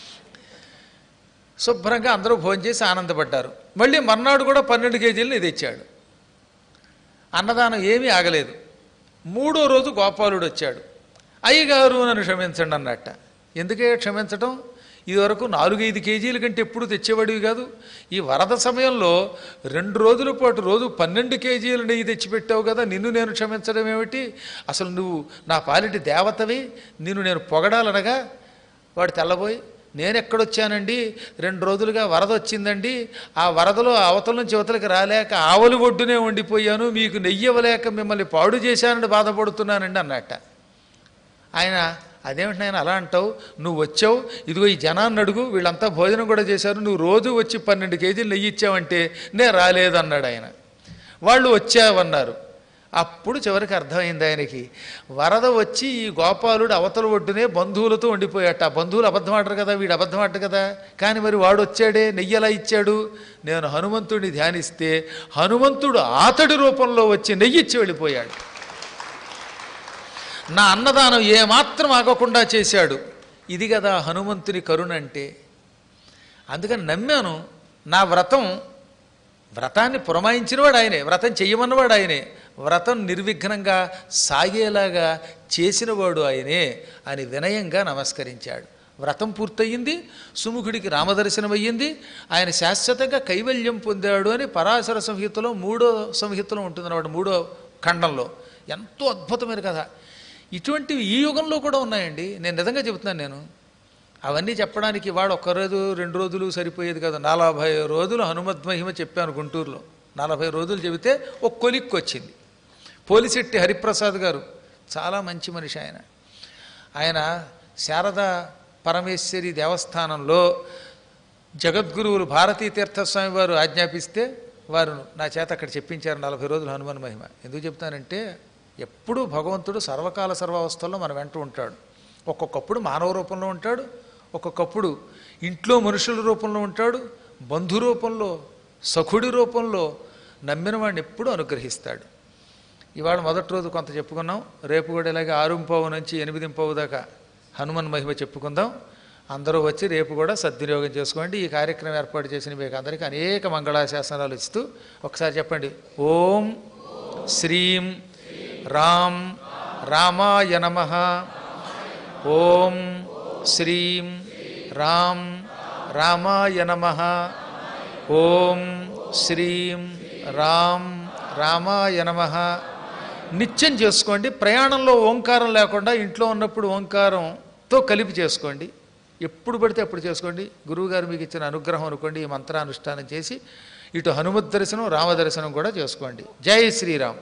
శుభ్రంగా అందరూ భోజనం చేసి ఆనందపడ్డారు మళ్ళీ మర్నాడు కూడా పన్నెండు కేజీలను తెచ్చాడు అన్నదానం ఏమీ ఆగలేదు మూడో రోజు గోపాలుడు వచ్చాడు అయ్యగారు నన్ను క్షమించండి అన్నట్ట ఎందుకే క్షమించటం ఇదివరకు నాలుగైదు కేజీల కంటే ఎప్పుడు తెచ్చేవాడివి కాదు ఈ వరద సమయంలో రెండు రోజుల పాటు రోజు పన్నెండు కేజీలు నెయ్యి తెచ్చిపెట్టావు కదా నిన్ను నేను క్షమించడం ఏమిటి అసలు నువ్వు నా పాలిటి దేవతవి నిన్ను నేను పొగడాలనగా వాడు తెల్లబోయి నేను ఎక్కడొచ్చానండి రెండు రోజులుగా వరద వచ్చిందండి ఆ వరదలో అవతల నుంచి అవతలకి రాలేక ఆవలి ఒడ్డునే ఉండిపోయాను మీకు నెయ్యి ఇవ్వలేక మిమ్మల్ని పాడు చేశానని బాధపడుతున్నానండి అన్నట్ట ఆయన అదేమిటి నేను అలా అంటావు నువ్వు వచ్చావు ఇదిగో ఈ జనాన్ని అడుగు వీళ్ళంతా భోజనం కూడా చేశారు నువ్వు రోజు వచ్చి పన్నెండు కేజీలు నెయ్యి ఇచ్చావంటే నేను రాలేదన్నాడు ఆయన వాళ్ళు వచ్చావన్నారు అప్పుడు చివరికి అర్థమైంది ఆయనకి వరద వచ్చి ఈ గోపాలుడు అవతల ఒడ్డునే బంధువులతో ఉండిపోయాట ఆ బంధువులు అబద్ధం ఆడరు కదా వీడు అబద్ధం ఆడరు కదా కానీ మరి వాడు వచ్చాడే నెయ్యి ఎలా ఇచ్చాడు నేను హనుమంతుడిని ధ్యానిస్తే హనుమంతుడు ఆతడి రూపంలో వచ్చి నెయ్యి ఇచ్చి వెళ్ళిపోయాడు నా అన్నదానం ఏమాత్రం ఆగకుండా చేశాడు ఇది కదా హనుమంతుని కరుణ అంటే అందుకని నమ్మాను నా వ్రతం వ్రతాన్ని పురమాయించినవాడు ఆయనే వ్రతం చెయ్యమన్నవాడు ఆయనే వ్రతం నిర్విఘ్నంగా సాగేలాగా చేసినవాడు ఆయనే అని వినయంగా నమస్కరించాడు వ్రతం పూర్తయింది సుముఖుడికి రామదర్శనం అయ్యింది ఆయన శాశ్వతంగా కైవల్యం పొందాడు అని పరాశర సంహితలో మూడో సంహితలో ఉంటుందన్నమాట మూడో ఖండంలో ఎంతో అద్భుతమైన కథ ఇటువంటివి ఈ యుగంలో కూడా ఉన్నాయండి నేను నిజంగా చెబుతున్నాను నేను అవన్నీ చెప్పడానికి వాడు ఒక్క రోజు రెండు రోజులు సరిపోయేది కదా నలభై రోజులు హనుమద్మహిమ చెప్పాను గుంటూరులో నలభై రోజులు చెబితే ఒక కొలిక్కి వచ్చింది పోలిశెట్టి హరిప్రసాద్ గారు చాలా మంచి మనిషి ఆయన ఆయన శారద పరమేశ్వరి దేవస్థానంలో జగద్గురువులు భారతీ తీర్థస్వామి వారు ఆజ్ఞాపిస్తే వారు నా చేత అక్కడ చెప్పించారు నలభై రోజులు హనుమాన్ మహిమ ఎందుకు చెప్తానంటే ఎప్పుడూ భగవంతుడు సర్వకాల సర్వావస్థల్లో మన వెంట ఉంటాడు ఒక్కొక్కప్పుడు మానవ రూపంలో ఉంటాడు ఒక్కొక్కప్పుడు ఇంట్లో మనుషుల రూపంలో ఉంటాడు బంధు రూపంలో సఖుడి రూపంలో నమ్మిన వాడిని ఎప్పుడూ అనుగ్రహిస్తాడు ఇవాళ మొదటి రోజు కొంత చెప్పుకున్నాం రేపు కూడా ఇలాగే ఆరుంపావు నుంచి ఎనిమిదింపావు దాకా హనుమన్ మహిమ చెప్పుకుందాం అందరూ వచ్చి రేపు కూడా సద్వినియోగం చేసుకోండి ఈ కార్యక్రమం ఏర్పాటు చేసిన మీకు అందరికీ అనేక మంగళాశాసనాలు ఇస్తూ ఒకసారి చెప్పండి ఓం శ్రీం రామ్ రామాయ నమ ఓం శ్రీం రామ్ రామాయ నమ ఓం శ్రీం రామ్ రామాయ నమ నిత్యం చేసుకోండి ప్రయాణంలో ఓంకారం లేకుండా ఇంట్లో ఉన్నప్పుడు ఓంకారంతో కలిపి చేసుకోండి ఎప్పుడు పడితే అప్పుడు చేసుకోండి గురువుగారు మీకు ఇచ్చిన అనుగ్రహం అనుకోండి ఈ మంత్రానుష్ఠానం చేసి ఇటు హనుమత్ దర్శనం రామ దర్శనం కూడా చేసుకోండి జై శ్రీరామ్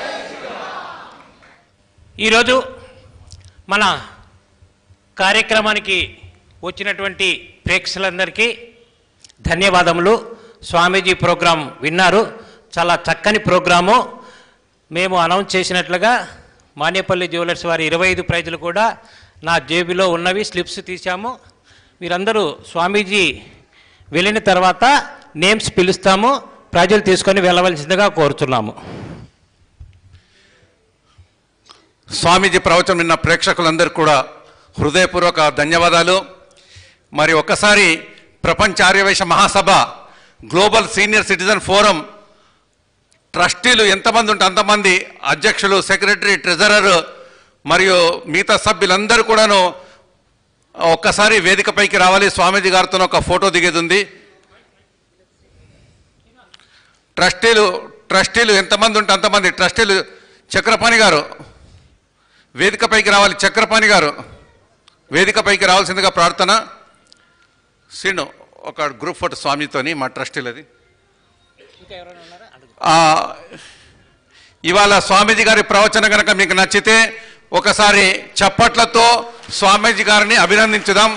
ఈరోజు మన కార్యక్రమానికి వచ్చినటువంటి ప్రేక్షకులందరికీ ధన్యవాదములు స్వామీజీ ప్రోగ్రాం విన్నారు చాలా చక్కని ప్రోగ్రాము మేము అనౌన్స్ చేసినట్లుగా మానేపల్లి జ్యువెలర్స్ వారి ఇరవై ఐదు ప్రైజులు కూడా నా జేబులో ఉన్నవి స్లిప్స్ తీశాము మీరందరూ స్వామీజీ వెళ్ళిన తర్వాత నేమ్స్ పిలుస్తాము ప్రైజులు తీసుకొని వెళ్ళవలసిందిగా కోరుతున్నాము స్వామీజీ ప్రవచనం విన్న ప్రేక్షకులందరికీ కూడా హృదయపూర్వక ధన్యవాదాలు మరి ఒక్కసారి ప్రపంచ Arya Vysya Mahasabha global senior citizen forum ట్రస్టీలు ఎంతమంది ఉంటే అంతమంది అధ్యక్షులు సెక్రటరీ ట్రెజరర్ మరియు మిగతా సభ్యులందరూ కూడాను ఒక్కసారి వేదికపైకి రావాలి స్వామీజీ గారితో ఒక ఫోటో దిగేది ఉంది ట్రస్టీలు ట్రస్టీలు ఎంతమంది ఉంటే అంతమంది ట్రస్టీలు చక్రపాణి గారు వేదికపైకి రావాలి చక్రపాణి గారు వేదికపైకి రావాల్సిందిగా ప్రార్థన శ్రీను ఒక గ్రూప్ ఫోటో స్వామితోని మా ట్రస్టీలది ఆ, ఇవాళ స్వామీజీ గారి ప్రవచన కనుక మీకు నచ్చితే ఒకసారి చప్పట్లతో స్వామీజీ గారిని అభినందించుదాం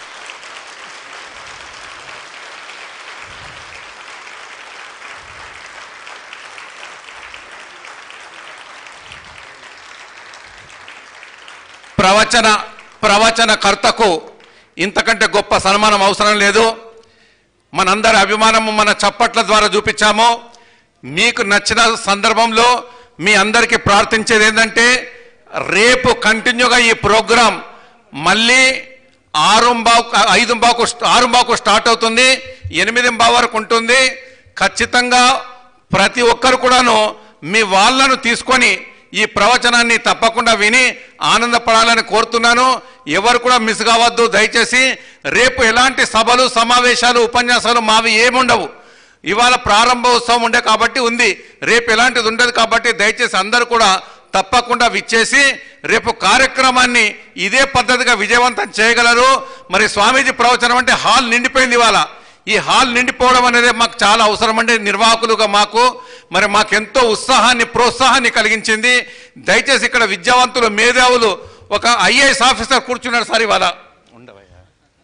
ప్రవచన ప్రవచన కర్తకు ఇంతకంటే గొప్ప సన్మానం అవసరం లేదు మనందరి అభిమానము మన చప్పట్ల ద్వారా చూపించాము మీకు నచ్చిన సందర్భంలో మీ అందరికీ ప్రార్థించేది ఏంటంటే రేపు కంటిన్యూగా ఈ ప్రోగ్రాం మళ్ళీ ఆరు బాకు ఐదు బాకు ఆరు బాకు స్టార్ట్ అవుతుంది ఎనిమిది బా వరకు ఉంటుంది ఖచ్చితంగా ప్రతి ఒక్కరు కూడాను మీ వాళ్ళను తీసుకొని ఈ ప్రవచనాన్ని తప్పకుండా విని ఆనందపడాలని కోరుతున్నాను ఎవరు కూడా మిస్ కావద్దు దయచేసి రేపు ఎలాంటి సభలు సమావేశాలు ఉపన్యాసాలు మావి ఏముండవు ఇవాళ ప్రారంభోత్సవం ఉండే కాబట్టి ఉంది రేపు ఎలాంటిది ఉండదు కాబట్టి దయచేసి అందరూ కూడా తప్పకుండా విచ్చేసి రేపు కార్యక్రమాన్ని ఇదే పద్ధతిగా విజయవంతం చేయగలరు మరి స్వామీజీ ప్రవచనం అంటే హాల్ నిండిపోయింది ఇవాళ ఈ హాల్ నిండిపోవడం అనేది మాకు చాలా అవసరం అండి నిర్వాహకులుగా మాకు మరి మాకెంతో ఉత్సాహాన్ని ప్రోత్సాహాన్ని కలిగించింది దయచేసి ఇక్కడ విద్యావంతులు మేధావులు ఒక ఐఏఎస్ ఆఫీసర్ కూర్చున్నారు సార్ ఇవాళ ఉండవయ్యా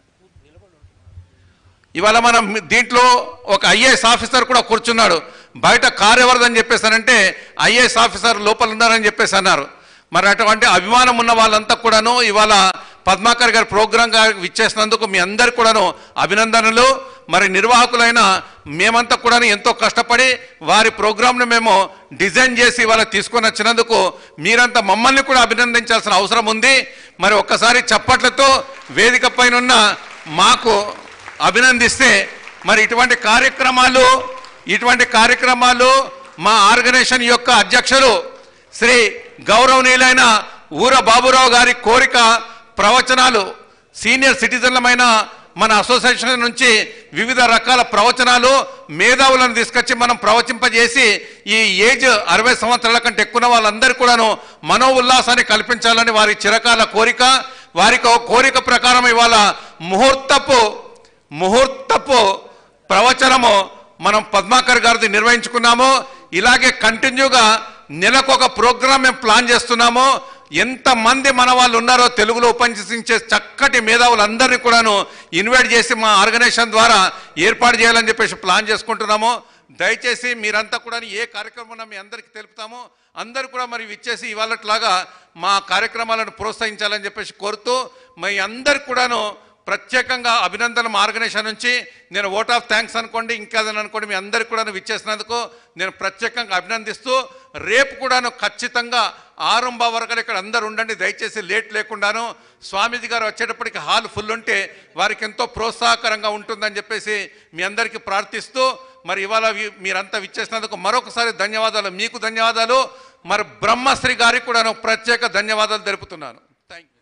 ఇవాళ మనం దీంట్లో ఒక ఐఏఎస్ ఆఫీసర్ కూడా కూర్చున్నాడు బయట కారు ఎవరిదని చెప్పేసానంటే ఐఏఎస్ ఆఫీసర్ లోపల ఉన్నారని చెప్పేసి అన్నారు మరి అటువంటి అభిమానం ఉన్న వాళ్ళంతా కూడాను ఇవాళ పద్మాకర్ గారి ప్రోగ్రాం ఇచ్చేసినందుకు మీ అందరికి కూడాను అభినందనలు మరి నిర్వాహకులైన మేమంతా కూడా ఎంతో కష్టపడి వారి ప్రోగ్రాంను మేము డిజైన్ చేసి ఇవాళ తీసుకొని వచ్చినందుకు మీరంతా మమ్మల్ని కూడా అభినందించాల్సిన అవసరం ఉంది మరి ఒక్కసారి చప్పట్లతో వేదిక పైన ఉన్న మాకు అభినందిస్తే మరి ఇటువంటి కార్యక్రమాలు ఇటువంటి కార్యక్రమాలు మా ఆర్గనైజేషన్ యొక్క అధ్యక్షులు శ్రీ గౌరవనీయులైన ఊర బాబురావు గారి కోరిక ప్రవచనాలు సీనియర్ సిటిజన్లమైన మన అసోసియేషన్ నుంచి వివిధ రకాల ప్రవచనాలు మేధావులను తీసుకొచ్చి మనం ప్రవచింపజేసి ఈ ఏజ్ అరవై సంవత్సరాల కంటే ఎక్కువ వాళ్ళందరూ కూడాను మనో ఉల్లాసాన్ని కల్పించాలని వారి చిరకాల కోరిక వారికి ఒక కోరిక ప్రకారం ఇవాళ ముహూర్తపు ముహూర్తపు ప్రవచనము మనం పద్మాకర్ గారిది నిర్వహించుకున్నాము ఇలాగే కంటిన్యూగా నెలకు ఒక ప్రోగ్రామ్ మేము ప్లాన్ చేస్తున్నాము ఎంతమంది మన వాళ్ళు ఉన్నారో తెలుగులో ఉపన్యసించే చక్కటి మేధావులందరినీ కూడాను ఇన్వైట్ చేసి మా ఆర్గనైజేషన్ ద్వారా ఏర్పాటు చేయాలని చెప్పేసి ప్లాన్ చేసుకుంటున్నాము దయచేసి మీరంతా కూడా ఏ కార్యక్రమం ఉన్నా మీ అందరికీ తెలుపుతాము అందరూ కూడా మరి ఇచ్చేసి ఇవాళట్లాగా మా కార్యక్రమాలను ప్రోత్సహించాలని చెప్పేసి కోరుతూ మీ అందరికి కూడాను ప్రత్యేకంగా అభినందన మా ఆర్గనైజేషన్ నుంచి నేను ఓట్ ఆఫ్ థ్యాంక్స్ అనుకోండి ఇంకేదని అనుకోండి మీ అందరికి కూడా విచ్చేసినందుకు నేను ప్రత్యేకంగా అభినందిస్తూ రేపు కూడాను ఖచ్చితంగా ఆరంభ వరకు ఇక్కడ అందరు ఉండండి దయచేసి లేట్ లేకుండాను స్వామీజీ గారు వచ్చేటప్పటికి హాల్ ఫుల్ ఉంటే వారికి ఎంతో ప్రోత్సాహకరంగా ఉంటుందని చెప్పేసి మీ అందరికీ ప్రార్థిస్తూ మరి ఇవాళ వి- మీరంతా విచ్చేసినందుకు మరొకసారి ధన్యవాదాలు మీకు ధన్యవాదాలు మరి బ్రహ్మశ్రీ గారికి కూడాను ప్రత్యేక ధన్యవాదాలు తెలుపుతున్నాను థ్యాంక్ యూ